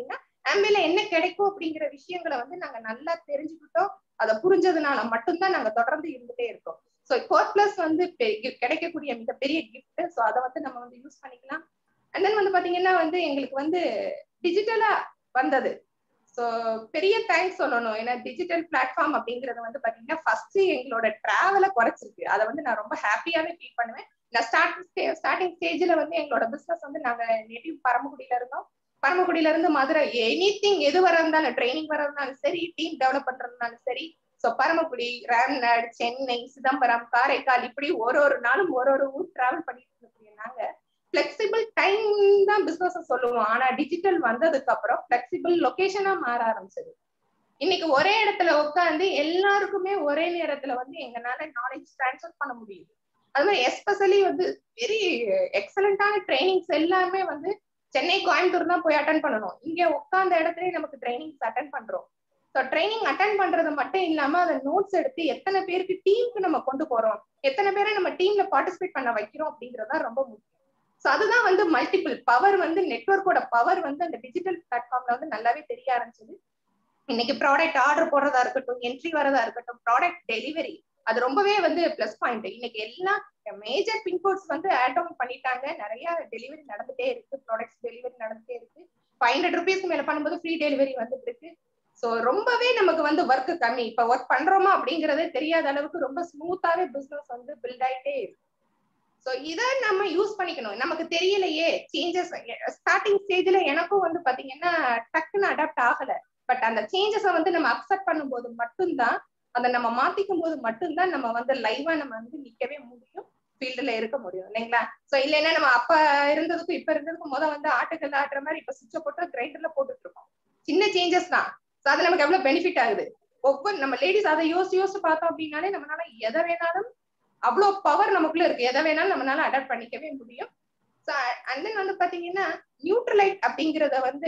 ஆம்பில என்ன கிடைக்கும் அப்படிங்கிற விஷயங்களை வந்து நாங்க நல்லா தெரிஞ்சுக்கிட்டோம் அதை புரிஞ்சதுனால மட்டும்தான் நாங்க தொடர்ந்து இருந்துட்டே இருக்கோம் ஸோ கோர் பிளஸ் வந்து கிடைக்கக்கூடிய மிகப்பெரிய கிஃப்ட் ஸோ அதை வந்து நம்ம வந்து யூஸ் பண்ணிக்கலாம் அண்ட் தென் வந்து பாத்தீங்கன்னா வந்து எங்களுக்கு வந்து டிஜிட்டலா வந்தது ஸோ பெரிய தேங்க்ஸ் சொல்லணும் ஏன்னா டிஜிட்டல் பிளாட்ஃபார்ம் அப்படிங்கிறது வந்து பாத்தீங்கன்னா ஃபர்ஸ்ட் எங்களோட டிராவலை குறைச்சிருக்கு அதை வந்து நான் ரொம்ப ஹாப்பியாவே ஃபீல் பண்ணுவேன் நான் ஸ்டார்ட் ஸ்டார்டிங் ஸ்டேஜ்ல வந்து எங்களோட பிசினஸ் வந்து நாங்க நேட்டிவ் பரமக்குடியில இருந்தோம் பரமக்குடியில இருந்து மதுரை எனி திங் எது வர இருந்தாலும் ட்ரைனிங் வர இருந்தாலும் சரி டீம் டெவலப் பண்றதுனாலும் சரி ஸோ பரமக்குடி ராம்நாடு சென்னை சிதம்பரம் காரைக்கால் இப்படி ஒரு ஒரு நாளும் ஒரு ஒரு ஊர் டிராவல் பண்ணிட்டு இருக்கக்கூடிய நாங்க பிளெக்சிபிள் டைம் தான் பிசினஸ் சொல்லுவோம் ஆனா டிஜிட்டல் வந்ததுக்கு அப்புறம் பிளெக்சிபிள் லொகேஷனா மாற ஆரம்பிச்சது இன்னைக்கு ஒரே இடத்துல உட்காந்து எல்லாருக்குமே ஒரே நேரத்துல வந்து எங்கனால நாலேஜ் டிரான்ஸ்ஃபர் பண்ண முடியுது அது மாதிரி எஸ்பெஷலி வந்து வெரி எக்ஸலண்டான ட்ரைனிங்ஸ் எல்லாமே வந்து சென்னை கோயம்புத்தூர் தான் போய் அட்டன் பண்ணணும் இங்க உட்காந்த இடத்துல நமக்கு ட்ரைனிங்ஸ் அட்டன் பண்றோம் ஸோ ட்ரைனிங் அட்டன் பண்றது மட்டும் இல்லாம அதை நோட்ஸ் எடுத்து எத்தனை பேருக்கு டீமுக்கு நம்ம கொண்டு போறோம் எத்தனை பேரை நம்ம டீம்ல பார்ட்டிசிபேட் பண்ண வைக்கிறோம் அப்படிங்கறதா ரொம்ப முக்கியம் ஸோ அதுதான் வந்து மல்டிபிள் பவர் வந்து நெட்ஒர்க்கோட பவர் வந்து அந்த டிஜிட்டல் பிளாட்ஃபார்ம்ல வந்து நல்லாவே தெரிய ஆரம்பிச்சது இன்னைக்கு ப்ராடக்ட் ஆர்டர் போடுறதா இருக்கட்டும் என்ட்ரி வரதா இருக்கட்டும் ப்ராடக்ட் டெலிவரி அது ரொம்பவே வந்து பிளஸ் பாயிண்ட் இன்னைக்கு எல்லாம் மேஜர் பின்கோட்ஸ் வந்து ஆட் ஆன் பண்ணிட்டாங்க நிறைய டெலிவரி நடந்துட்டே இருக்கு ப்ராடக்ட்ஸ் டெலிவரி நடந்துட்டே இருக்கு ஃபைவ் ஹண்ட்ரட் ருபீஸ்க்கு மேல பண்ணும்போது ஃப்ரீ டெலிவரி வந்துட்டு இருக்கு ஸோ ரொம்பவே நமக்கு வந்து ஒர்க் கம்மி இப்போ ஒர்க் பண்றோமா அப்படிங்கறதே தெரியாத அளவுக்கு ரொம்ப ஸ்மூத்தாவே பிசினஸ் வந்து பில்ட் ஆயிட்டே இருக்கு ஸோ இதை நம்ம யூஸ் பண்ணிக்கணும் நமக்கு தெரியலையே சேஞ்சஸ் ஸ்டார்டிங் ஸ்டேஜ்ல எனக்கும் வந்து பாத்தீங்கன்னா டக்குன்னு அடாப்ட் ஆகல பட் அந்த சேஞ்சஸை வந்து நம்ம அக்செப்ட் பண்ணும்போது மட்டும்தான் அதை நம்ம மாத்திக்கும் போது மட்டும்தான் நம்ம வந்து லைவா நம்ம வந்து நிக்கவே முடியும் ஃபீல்டுல இருக்க முடியும் இல்லைங்களா சோ இல்லைன்னா நம்ம அப்ப இருந்ததுக்கும் இப்ப இருந்ததுக்கும் முத வந்து ஆட்டுக்கல் ஆட்டுற மாதிரி இப்ப சுவிட்ச போட்டு கிரைண்டர்ல போட்டுட்டு இருக்கோம் சின்ன சேஞ்சஸ் தான் சோ அது நமக்கு எவ்வளவு பெனிஃபிட் ஆகுது ஒவ்வொரு நம்ம லேடிஸ் அதை யோசிச்சு யோசிச்சு பார்த்தோம் அப்படின்னாலே நம்மளால எதை வேணாலும் அவ்வளவு பவர் நமக்குள்ள இருக்கு எதை வேணாலும் நம்மளால அடாப்ட் பண்ணிக்கவே முடியும் ஸோ அண்ட் தென் வந்து பாத்தீங்கன்னா நியூட்ரலைட் அப்படிங்கறத வந்து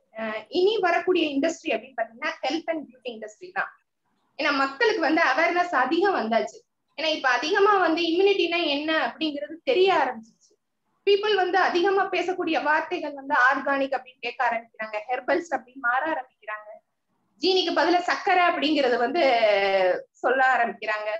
இனி வரக்கூடிய இண்டஸ்ட்ரி அப்படின்னு பாத்தீங்கன்னா ஹெல்த் அண்ட் பியூட்டி இண்டஸ்ட்ரி தான் ஏன்னா மக்களுக்கு வந்து அவேர்னஸ் அதிகம் வந்தாச்சு ஏன்னா இப்ப அதிகமா வந்து இம்யூனிட்டினா என்ன அப்படிங்கிறது தெரிய ஆரம்பிச்சிச்சு பீப்புள் வந்து அதிகமா பேசக்கூடிய வார்த்தைகள் வந்து ஆர்கானிக் அப்படின்னு கேட்க ஆரம்பிக்கிறாங்க ஹெர்பல்ஸ் அப்படின்னு மாற ஆரம்பிக்கிறாங்க ஜீனிக்கு பதில சர்க்கரை அப்படிங்கறது வந்து சொல்ல ஆரம்பிக்கிறாங்க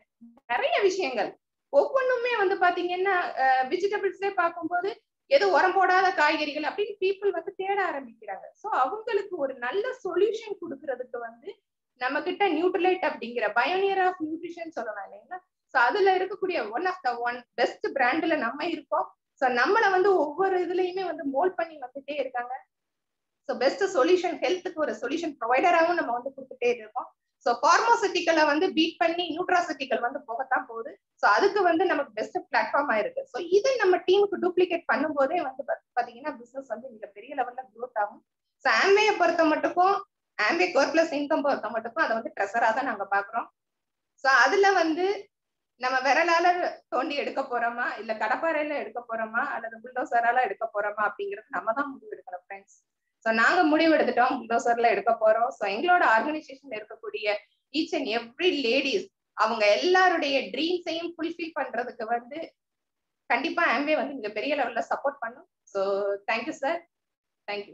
நிறைய விஷயங்கள் ஒவ்வொன்றுமே வந்து பாத்தீங்கன்னா வெஜிடபிள்ஸ்லேயே பார்க்கும்போது எது உரம் போடாத காய்கறிகள் அப்படின்னு பீப்புள் வந்து தேட ஆரம்பிக்கிறாங்க ஸோ அவங்களுக்கு ஒரு நல்ல சொல்யூஷன் கொடுக்கறதுக்கு வந்து நம்ம கிட்ட நியூட்ரலைட் அப்படிங்கிற பயோனியர் ஆஃப் நியூட்ரிஷன் சொல்லலாம் இல்லைங்களா ஸோ அதுல இருக்கக்கூடிய one of the one best பிராண்ட்ல நம்ம இருக்கோம் ஸோ நம்மளை வந்து ஒவ்வொரு இதுலயுமே வந்து மோல்ட் பண்ணி வந்துட்டே இருக்காங்க ஸோ பெஸ்ட் சொல்யூஷன் ஹெல்த்துக்கு ஒரு சொல்யூஷன் ப்ரொவைடராகவும் நம்ம வந்து கொடுத்துட்டே இருக்கோம் ஸோ ஃபார்மோசிட்டிக்கலை வந்து பீட் பண்ணி நியூட்ராசிட்டிக்கல் வந்து போகத்தான் போகுது ஸோ அதுக்கு வந்து நமக்கு பெஸ்ட் பிளாட்ஃபார்மா இருக்கு ஸோ இதை நம்ம டீமுக்கு டூப்ளிகேட் பண்ணும்போதே வந்து பாத்தீங்கன்னா பிசினஸ் வந்து மிக பெரிய லெவல்ல க்ரோத் ஆகும் ஸோ ஆம்பேயை பொறுத்த மட்டுக்கும் ஆம்பே கோர் பிளஸ் இன்கம் பொறுத்த மட்டுக்கும் அதை வந்து ட்ரெஷரா தான் நாங்க பாக்குறோம் ஸோ அதுல வந்து நம்ம விரலால தோண்டி எடுக்க போறோமா இல்ல கடப்பாறையில எடுக்க போறோமா அல்லது புல்டோசரால எடுக்க போறோமா அப்படிங்கிறது நம்ம தான் முடிவு எடுக்கணும் ஃப்ரெண்ட்ஸ் ஸோ நாங்க முடிவு எடுத்துட்டோம் புல்டோசர்ல எடுக்க போறோம் ஸோ எங்களோட ஆர்கனைசேஷன்ல இருக்கக்கூடிய ஈச் அண்ட் எவ்ரி லேடிஸ் அவங்க எல்லாருடைய ட்ரீம்ஸையும் ஃபுல்ஃபில் பண்றதுக்கு வந்து கண்டிப்பா ஆம்பே வந்து மிக பெரிய லெவல்ல சப்போர்ட் பண்ணும் so thank you sir thank you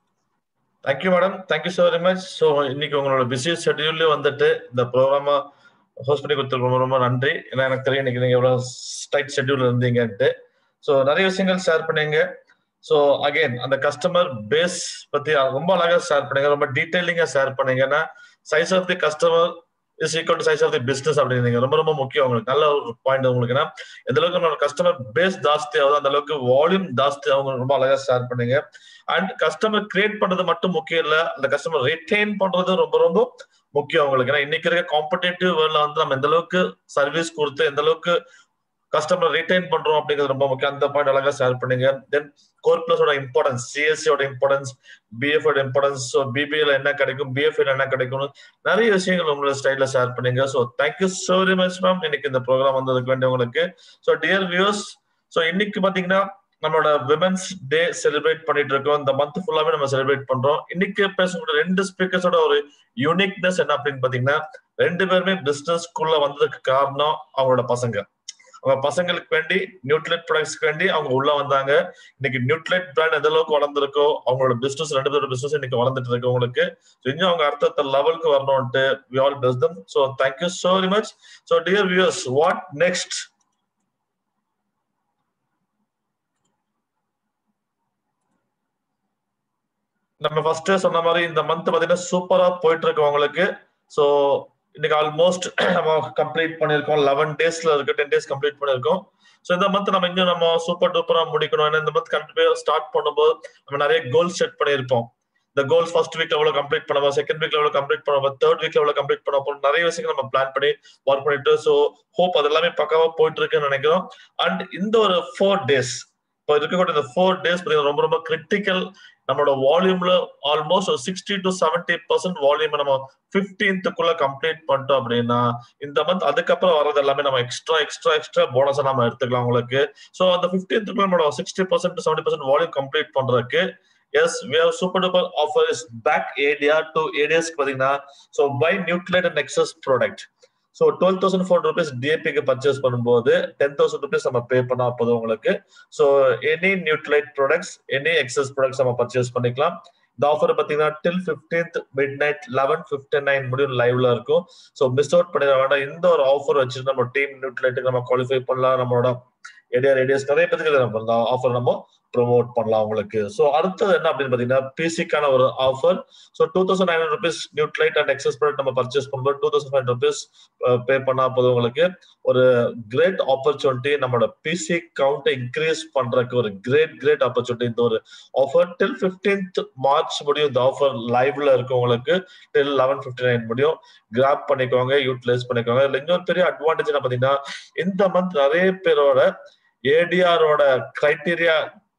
thank you madam thank you so very much so இன்னைக்கு உங்களோட பிஸி ஷெட்யூல்ல வந்துட்டு இந்த ப்ரோக்ராமா ஹோஸ்ட் பண்ணி கொடுத்துருக்கு ரொம்ப ரொம்ப நன்றி ஏன்னா எனக்கு தெரியும் இன்னைக்கு நீங்க எவ்வளவு டைட் ஷெட்யூல் இருந்தீங்கன்ட்டு ஸோ நிறைய விஷயங்கள் ஷேர் பண்ணீங்க ஸோ அகைன் அந்த கஸ்டமர் பேஸ் பத்தி ரொம்ப அழகா ஷேர் பண்ணீங்க ரொம்ப டீடைலிங்கா ஷேர் பண்ணீங்கன்னா size of the customer is equal to size of the business அப்படின்னீங்க ரொம்ப ரொம்ப முக்கியம் உங்களுக்கு நல்ல ஒரு பாயிண்ட் உங்களுக்கு ஏன்னா எந்த அளவுக்கு நம்மளோட கஸ்டமர் பேஸ் ஜாஸ்தி ஆகுது அந்த அளவுக்கு வால்யூம் ஜாஸ்தி ஆகும் ரொம்ப அழகா ஷேர் பண்ணீங்க அண்ட் கஸ்டமர் கிரியேட் பண்றது மட்டும் முக்கியம் இல்ல அந்த கஸ்டமர் ரிட்டைன் பண்றது ரொம்ப ரொம்ப முக்கியம் உங்களுக்கு ஏன்னா இன்னைக்கு இருக்க காம்படேட்டிவ் வேர்ல்ட்ல வந்து நம்ம எந்த அளவுக்கு சர்வீஸ் கொடுத்து எந்த அளவுக்கு கஸ்டமர் ரிட்டைன் பண்றோம் அப்படிங்கிறது ரொம்ப முக்கியம் அந்த பாயிண்ட் அழகா ஷேர் பண்ணுங்க தென் கோர் பிளஸோட இம்பார்ட்டன்ஸ் சிஎஸ்சியோட இம்பார்ட்டன்ஸ் பிஎஃபோட இம்பார்ட்டன்ஸ் ஸோ பிபிஎல் என்ன கிடைக்கும் பிஎஃப்ல என்ன கிடைக்கும் நிறைய விஷயங்கள் உங்களோட ஸ்டைல ஷேர் பண்ணுங்க so thank you so very much ma'am இன்னைக்கு இந்த ப்ரோக்ராம் வந்ததுக்கு வேண்டிய உங்களுக்கு ஸோ டியர் வியூஸ் ஸோ இன்னைக்கு பாத்தீங்கன்னா நம்மளோட விமன்ஸ் டே செலிப்ரேட் பண்ணிட்டு இருக்கோம் இந்த மந்த் ஃபுல்லாவே நம்ம செலிப்ரேட் பண்றோம் இன்னைக்கு பேசக்கூடிய ரெண்டு ஸ்பீக்கர்ஸோட ஒரு யூனிக்னஸ் என்ன அப்படின்னு பாத்தீங்கன்னா ரெண்டு பேருமே பிசினஸ் ஸ்கூல்ல வந்ததுக்கு காரணம் அவங்களோட பசங்க அவங்க பசங்களுக்கு வேண்டி நியூட்லெட் ப்ராடக்ட்ஸ்க்கு வேண்டி அவங்க உள்ள வந்தாங்க இன்னைக்கு நியூட்லெட் பிராண்ட் எந்த அளவுக்கு வளர்ந்துருக்கோ அவங்களோட பிசினஸ் ரெண்டு பேரோட பிசினஸ் இன்னைக்கு வளர்ந்துட்டு இருக்கு உங்களுக்கு So, இன்னும் அவங்க அடுத்த லெவலுக்கு வரணும்ட்டு we all best them so thank you so very much so dear views what next நம்ம ஃபர்ஸ்ட் சொன்ன மாதிரி இந்த மந்த் பாத்தீங்கன்னா சூப்பரா போயிட்டு இருக்கு உங்களுக்கு ஸோ இன்னைக்கு ஆல்மோஸ்ட் நம்ம கம்ப்ளீட் பண்ணிருக்கோம் லெவன் டேஸ்ல இருக்கு டென் டேஸ் கம்ப்ளீட் பண்ணிருக்கோம் ஸோ இந்த மந்த் நம்ம இன்னும் நம்ம சூப்பர் டூப்பரா முடிக்கணும் ஏன்னா இந்த மந்த் கண்டிப்பா ஸ்டார்ட் பண்ணும்போது நம்ம நிறைய கோல் செட் பண்ணியிருப்போம் இந்த கோல்ஸ் ஃபர்ஸ்ட் வீக்ல எவ்வளவு கம்ப்ளீட் பண்ணுவோம் செகண்ட் வீக்ல எவ்வளவு கம்ப்ளீட் பண்ணுவோம் தேர்ட் வீக்ல எவ்வளவு கம்ப்ளீட் பண்ண போறோம் நிறைய விஷயங்கள் நம்ம பிளான் பண்ணி ஒர்க் பண்ணிட்டு ஸோ ஹோப் அது எல்லாமே பக்காவா போயிட்டு இருக்குன்னு நினைக்கிறோம் அண்ட் இந்த ஒரு ஃபோர் டேஸ் இப்போ இருக்கக்கூடிய இந்த ஃபோர் டேஸ் ரொம்ப ரொம்ப கிரிட்டிக்கல் நம்மளோட வால்யூம்ல ஆல்மோஸ்ட் ஒரு sixty to seventy percent volume நம்ம பிப்டீன்த்துக்குள்ள கம்ப்ளீட் பண்ணிட்டோம் அப்படின்னா இந்த மந்த் அதுக்கப்புறம் வர்றது எல்லாமே நம்ம எக்ஸ்ட்ரா எக்ஸ்ட்ரா எக்ஸ்ட்ரா போனஸா நம்ம எடுத்துக்கலாம் உங்களுக்கு ஸோ அந்த பிப்டீன்த்துக்குள்ள நம்மளோட sixty percent to seventy percent volume complete பண்றதுக்கு yes we have super duper offer is back ADA to ஏடியாஸ்க்கு பாத்தீங்கன்னா so by Nutrilite and access product so twelve thousand four rupees டிஏபிக்கு பர்ச்சேஸ் பண்ணும்போது டென் தௌசண்ட் ருபீஸ் நம்ம pay பண்ணா போதும் உங்களுக்கு so any Nutrilite products any access products நம்ம purchase பண்ணிக்கலாம் இந்த ஆஃபர் பார்த்தீங்கன்னா till fifteenth midnight eleven fifty nine முடியும் லைவ்ல இருக்கும் ஸோ மிஸ் அவுட் பண்ணிட வேண்டாம் இந்த ஒரு ஆஃபர் வச்சுட்டு நம்ம டீம் நியூட்லைட்டுக்கு நம்ம குவாலிஃபை பண்ணலாம் நம்மளோட ஏடியா ரேடியஸ் நிறைய பேருக்கு நம்ம ஆஃபர் நம்ம ப்ரொமோட் பண்ணலாம் உங்களுக்கு ஸோ அடுத்தது என்ன அப்படின்னு பாத்தீங்கன்னா பிசிக்கான ஒரு offer so two thousand nine rupees Nutrilite and access product நம்ம பர்ச்சேஸ் பண்ணும்போது two thousand five rupees pay பண்ணா போதும் உங்களுக்கு ஒரு கிரேட் ஆப்பர்ச்சுனிட்டி நம்மளோட பிசி கவுண்ட் இன்க்ரீஸ் பண்றதுக்கு ஒரு கிரேட் கிரேட் ஆப்பர்ச்சுனிட்டி இந்த ஒரு ஆஃபர் டில் பிப்டீன்த் மார்ச் முடியும் இந்த ஆஃபர் லைவ்ல இருக்கு உங்களுக்கு டில் லெவன் பிப்டி நைன் முடியும் கிராப் பண்ணிக்கோங்க யூட்டிலைஸ் பண்ணிக்கோங்க இதுல இன்னொரு பெரிய அட்வான்டேஜ் என்ன பாத்தீங்கன்னா இந்த மந்த் நிறைய பேரோட ஏடிஆரோட கிரைட்டீரியா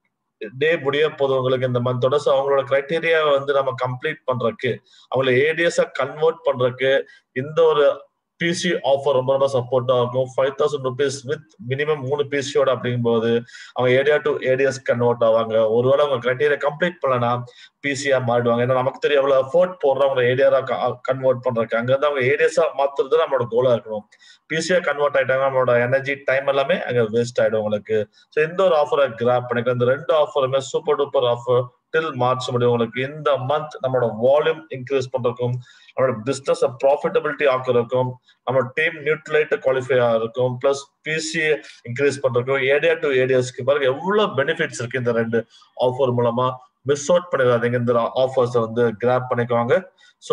டே முடிய போதும் உங்களுக்கு இந்த மந்தோட ஸோ அவங்களோட கிரைட்டீரியா வந்து நம்ம கம்ப்ளீட் பண்றதுக்கு அவங்களை ஏடிஎஸ் கன்வெர்ட் பண்றதுக்கு இந்த ஒரு பிசி ஆஃபர் ரொம்ப ரொம்ப சப்போர்ட்டா இருக்கும் five thousand rupees with minimum மூணு பிசியோட அப்படிங்கும்போது அவங்க ஏரியா டு ஏடிஎஸ் கன்வெர்ட் ஆவாங்க ஒருவேளை அவங்க கிரைட்டீரியா கம்ப்ளீட் பண்ணலனா பிசியா மாறிடுவாங்க ஏன்னா நமக்கு தெரியும் எவ்வளவு எஃபோர்ட் போடுறோம் அவங்க ஏடிஆரா கன்வெர்ட் பண்றதுக்கு அங்க இருந்து அவங்க ஏடிஎஸ்ஆ மாத்துறது நம்மளோட கோலா இருக்கணும் பிசியா கன்வெர்ட் ஆயிட்டாங்க நம்மளோட எனர்ஜி டைம் எல்லாமே அங்க வேஸ்ட் ஆயிடும் உங்களுக்கு ஸோ இந்த ஒரு ஆஃபரை கிராப் பண்ணிக்கலாம் இந்த ரெண்டு ஆஃபருமே super duper offer till March முடியும் உங்களுக்கு இந்த மந்த் நம்மளோட வால்யூம் இன்க்ரீஸ் பண்றதுக்கும் நம்மளோட பிசினஸ் ப்ராஃபிட்டபிலிட்டி ஆக்குறதுக்கும் நம்ம டீம் நியூட்ரலைட் குவாலிஃபை ஆகிறதுக்கும் பிளஸ் பிசி இன்க்ரீஸ் பண்றதுக்கும் ஏடியா டு ஏடிஎஸ்க்கு பாருங்க எவ்வளவு பெனிஃபிட்ஸ் இருக்கு இந்த ரெண்டு ஆஃபர் மூலமா மிஸ் அவுட் பண்ணிடாதீங்க இந்த ஆஃபர்ஸ் வந்து கிராப் பண்ணிக்குவாங்க ஸோ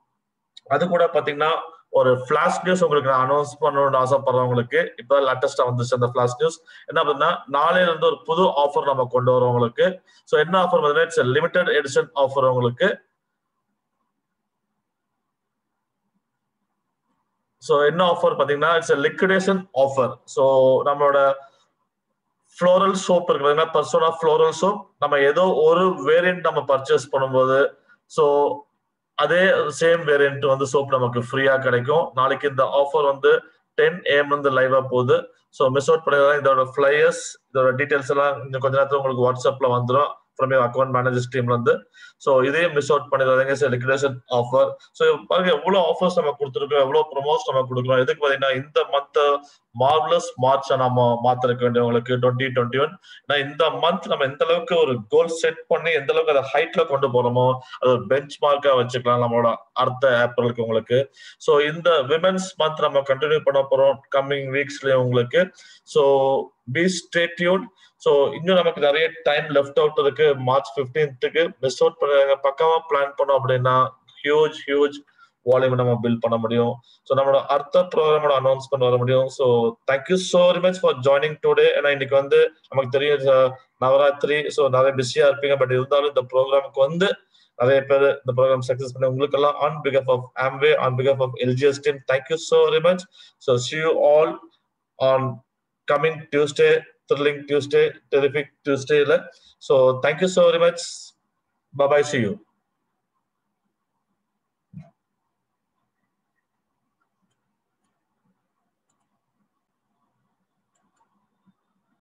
அது கூட பாத்தீங்கன்னா ஒரு ஃபிளாஷ் நியூஸ் உங்களுக்கு நான் அனௌன்ஸ் பண்ணணும்னு ஆசைப்படுறவங்களுக்கு இப்போ லேட்டஸ்டா வந்துச்சு அந்த ஃபிளாஷ் நியூஸ் என்ன அப்படின்னா நாளையில இருந்து ஒரு புது ஆஃபர் நம்ம கொண்டு வரோம் உங்களுக்கு ஸோ என்ன ஆஃபர் பார்த்தீங்கன்னா இட்ஸ் லிமிடெட் எடிஷன் ஆஃபர் உங்களுக்கு ஸோ என்ன ஆஃபர் பார்த்தீங்கன்னா இட்ஸ் லிக்விடேஷன் ஆஃபர் ஸோ நம்மளோட ஃப்ளோரல் சோப் இருக்கு பார்த்தீங்கன்னா பர்சோனா ஃப்ளோரல் சோப் நம்ம ஏதோ ஒரு வேரியன்ட் நம்ம பர்ச்சேஸ் பண்ணும்போது ஸோ அதே சேம் வேரியன்ட் வந்து சோப் நமக்கு ஃப்ரீயா கிடைக்கும் நாளைக்கு இந்த ஆஃபர் வந்து டென் ஏஎம் வந்து லைவா போகுது ஸோ மிஸ் அவுட் பண்ணிடலாம் இதோட ஃபிளையர்ஸ் இதோட டீடைல்ஸ் எல்லாம் இன்னும் கொஞ்ச நேரத்தில் உங்களுக்கு வாட்ஸ்அப்ல வந்துடும் ஃப்ரம் யூ அக்கௌண்ட் மேனேஜர் டீம்ல இருந்து ஸோ இதையும் மிஸ் அவுட் பண்ணிடாதீங்க சார் லிக்விடேஷன் ஆஃபர் ஸோ பாருங்க எவ்வளவு ஆஃபர்ஸ் நம்ம கொடுத்துருக்கோம் எவ்வளவு ப்ரொமோஸ் நம்ம கொடுக்குறோம் எதுக்கு பார்த்தீங்கன்னா இந்த மந்த் மார்வலஸ் மார்ச் நம்ம மாத்திருக்க வேண்டியவங்களுக்கு டுவெண்ட்டி டுவெண்ட்டி ஒன் ஏன்னா இந்த மந்த் நம்ம எந்த அளவுக்கு ஒரு கோல் செட் பண்ணி எந்த அளவுக்கு அதை ஹைட்ல கொண்டு போறோமோ அது ஒரு பெஞ்ச் மார்க்கா வச்சுக்கலாம் நம்மளோட அடுத்த ஏப்ரலுக்கு உங்களுக்கு ஸோ இந்த விமென்ஸ் மந்த் நம்ம கண்டினியூ பண்ண போறோம் கம்மிங் வீக்ஸ்லயும் உங்களுக்கு ஸோ பி ஸ்டேட்யூன் ஸோ இன்னும் நமக்கு நிறைய டைம் லெஃப்ட் அவுட் இருக்கு மார்ச் பிப்டீன்த்துக்கு மிஸ் அவுட் பண்ண பக்கமா பிளான் பண்ணோம் அப்படின்னா ஹியூஜ் ஹியூஜ் வால்யூம் நம்ம பில்ட் பண்ண முடியும் ஸோ நம்மளோட அடுத்த ப்ரோக்ராமோட அனௌன்ஸ்மெண்ட் வர முடியும் so thank you so very much for joining today ஏன்னா இன்னைக்கு வந்து நமக்கு தெரியும் நவராத்திரி ஸோ நிறைய பிஸியா இருப்பீங்க பட் இருந்தாலும் இந்த ப்ரோக்ராமுக்கு வந்து நிறைய பேர் இந்த ப்ரோக்ராம் சக்சஸ் பண்ணி உங்களுக்கு எல்லாம் on because of of Amway on because of of LGS team thank you so very much so C you all on coming Tuesday thrilling Tuesday terrific டியூஸ்டேல so thank you so very much bye bye C you